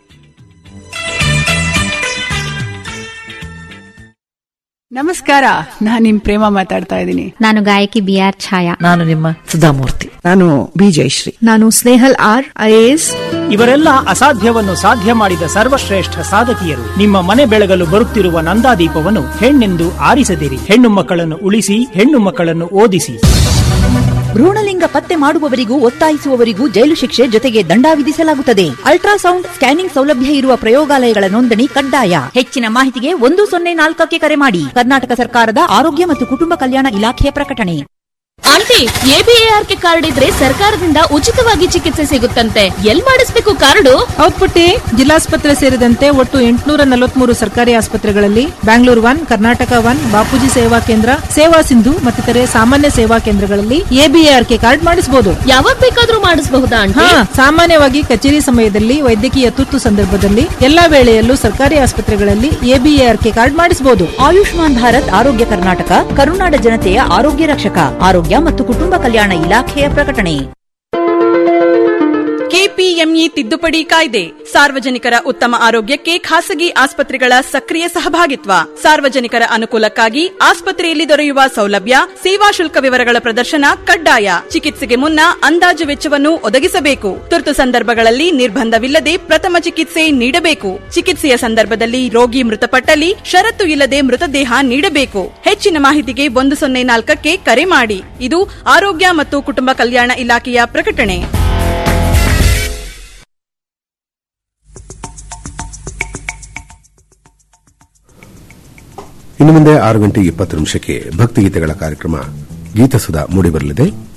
A: ನಮಸ್ಕಾರ ನಾನ್ ನಿಮ್ ಪ್ರೇಮ ಮಾತಾಡ್ತಾ ಇದ್ದೀನಿ
C: ನಾನು ಗಾಯಕಿ ಬಿ ಆರ್ ಛಾಯಾ
D: ನಾನು ನಿಮ್ಮ ಸುಧಾಮೂರ್ತಿ
A: ನಾನು ಬಿ ಜಯಶ್ರೀ
C: ನಾನು ಸ್ನೇಹಲ್ ಆರ್ ಐಎಎಸ್
E: ಇವರೆಲ್ಲ ಅಸಾಧ್ಯವನ್ನು ಸಾಧ್ಯ ಮಾಡಿದ ಸರ್ವಶ್ರೇಷ್ಠ ಸಾಧಕಿಯರು ನಿಮ್ಮ ಮನೆ ಬೆಳಗಲು ಬರುತ್ತಿರುವ ನಂದಾದೀಪವನ್ನು ಹೆಣ್ಣೆಂದು ಆರಿಸದಿರಿ ಹೆಣ್ಣು ಮಕ್ಕಳನ್ನು ಉಳಿಸಿ ಹೆಣ್ಣು ಮಕ್ಕಳನ್ನು ಓದಿಸಿ
Q: ಭ್ರೂಣಲಿಂಗ ಪತ್ತೆ ಮಾಡುವವರಿಗೂ ಒತ್ತಾಯಿಸುವವರಿಗೂ ಜೈಲು ಶಿಕ್ಷೆ ಜೊತೆಗೆ ದಂಡ ವಿಧಿಸಲಾಗುತ್ತದೆ ಅಲ್ಟ್ರಾಸೌಂಡ್ ಸ್ಕ್ಯಾನಿಂಗ್ ಸೌಲಭ್ಯ ಇರುವ ಪ್ರಯೋಗಾಲಯಗಳ ನೋಂದಣಿ ಕಡ್ಡಾಯ ಹೆಚ್ಚಿನ ಮಾಹಿತಿಗೆ ಒಂದು ಸೊನ್ನೆ ನಾಲ್ಕಕ್ಕೆ ಕರೆ ಮಾಡಿ ಕರ್ನಾಟಕ ಸರ್ಕಾರದ ಆರೋಗ್ಯ ಮತ್ತು ಕುಟುಂಬ ಕಲ್ಯಾಣ ಇಲಾಖೆಯ ಪ್ರಕಟಣೆ
R: ಆಂಟಿ ಎಬಿಎಆರ್ಕೆ ಕಾರ್ಡ್ ಇದ್ರೆ ಸರ್ಕಾರದಿಂದ ಉಚಿತವಾಗಿ ಚಿಕಿತ್ಸೆ ಸಿಗುತ್ತಂತೆ ಎಲ್ ಮಾಡಿಸ್ಬೇಕು ಕಾರ್ಡು
T: ಹೌದ್ ಪುಟ್ಟಿ ಜಿಲ್ಲಾಸ್ಪತ್ರೆ ಸೇರಿದಂತೆ ಒಟ್ಟು ಎಂಟುನೂರ ನಲವತ್ಮೂರು ಸರ್ಕಾರಿ ಆಸ್ಪತ್ರೆಗಳಲ್ಲಿ ಬ್ಯಾಂಗ್ಳೂರ್ ಒನ್ ಕರ್ನಾಟಕ ಒನ್ ಬಾಪೂಜಿ ಸೇವಾ ಕೇಂದ್ರ ಸೇವಾ ಸಿಂಧು ಮತ್ತಿತರೆ ಸಾಮಾನ್ಯ ಸೇವಾ ಕೇಂದ್ರಗಳಲ್ಲಿ ಎಬಿಎಆರ್ಕೆ ಕಾರ್ಡ್ ಮಾಡಿಸಬಹುದು
R: ಯಾವಾಗ ಬೇಕಾದ್ರೂ ಮಾಡಿಸಬಹುದಾ ಆಂಟಿ
T: ಹಾ ಸಾಮಾನ್ಯವಾಗಿ ಕಚೇರಿ ಸಮಯದಲ್ಲಿ ವೈದ್ಯಕೀಯ ತುರ್ತು ಸಂದರ್ಭದಲ್ಲಿ ಎಲ್ಲಾ ವೇಳೆಯಲ್ಲೂ ಸರ್ಕಾರಿ ಆಸ್ಪತ್ರೆಗಳಲ್ಲಿ ಎಬಿಎಆರ್ಕೆ ಕಾರ್ಡ್ ಮಾಡಿಸಬಹುದು
Q: ಆಯುಷ್ಮಾನ್ ಭಾರತ್ ಆರೋಗ್ಯ ಕರ್ನಾಟಕ ಕರುನಾಡ ಜನತೆಯ ಆರೋಗ್ಯ ರಕ್ಷಕ ಆರೋಗ್ಯ ಮತ್ತು ಕುಟುಂಬ ಕಲ್ಯಾಣ ಇಲಾಖೆಯ ಪ್ರಕಟಣೆ
Y: ಕೆಪಿಎಂಇ ತಿದ್ದುಪಡಿ ಕಾಯ್ದೆ ಸಾರ್ವಜನಿಕರ ಉತ್ತಮ ಆರೋಗ್ಯಕ್ಕೆ ಖಾಸಗಿ ಆಸ್ಪತ್ರೆಗಳ ಸಕ್ರಿಯ ಸಹಭಾಗಿತ್ವ ಸಾರ್ವಜನಿಕರ ಅನುಕೂಲಕ್ಕಾಗಿ ಆಸ್ಪತ್ರೆಯಲ್ಲಿ ದೊರೆಯುವ ಸೌಲಭ್ಯ ಸೇವಾ ಶುಲ್ಕ ವಿವರಗಳ ಪ್ರದರ್ಶನ ಕಡ್ಡಾಯ ಚಿಕಿತ್ಸೆಗೆ ಮುನ್ನ ಅಂದಾಜು ವೆಚ್ಚವನ್ನು ಒದಗಿಸಬೇಕು ತುರ್ತು ಸಂದರ್ಭಗಳಲ್ಲಿ ನಿರ್ಬಂಧವಿಲ್ಲದೆ ಪ್ರಥಮ ಚಿಕಿತ್ಸೆ ನೀಡಬೇಕು ಚಿಕಿತ್ಸೆಯ ಸಂದರ್ಭದಲ್ಲಿ ರೋಗಿ ಮೃತಪಟ್ಟಲ್ಲಿ ಷರತ್ತು ಇಲ್ಲದೆ ಮೃತದೇಹ ನೀಡಬೇಕು ಹೆಚ್ಚಿನ ಮಾಹಿತಿಗೆ ಒಂದು ಸೊನ್ನೆ ನಾಲ್ಕಕ್ಕೆ ಕರೆ ಮಾಡಿ ಇದು ಆರೋಗ್ಯ ಮತ್ತು ಕುಟುಂಬ ಕಲ್ಯಾಣ ಇಲಾಖೆಯ ಪ್ರಕಟಣೆ
B: ಇನ್ನು ಮುಂದೆ ಆರು ಗಂಟೆ ಇಪ್ಪತ್ತು ನಿಮಿಷಕ್ಕೆ ಭಕ್ತಿಗೀತೆಗಳ ಕಾರ್ಯಕ್ರಮ ಗೀತಸುಧಾ ಮೂಡಿಬರಲಿದೆ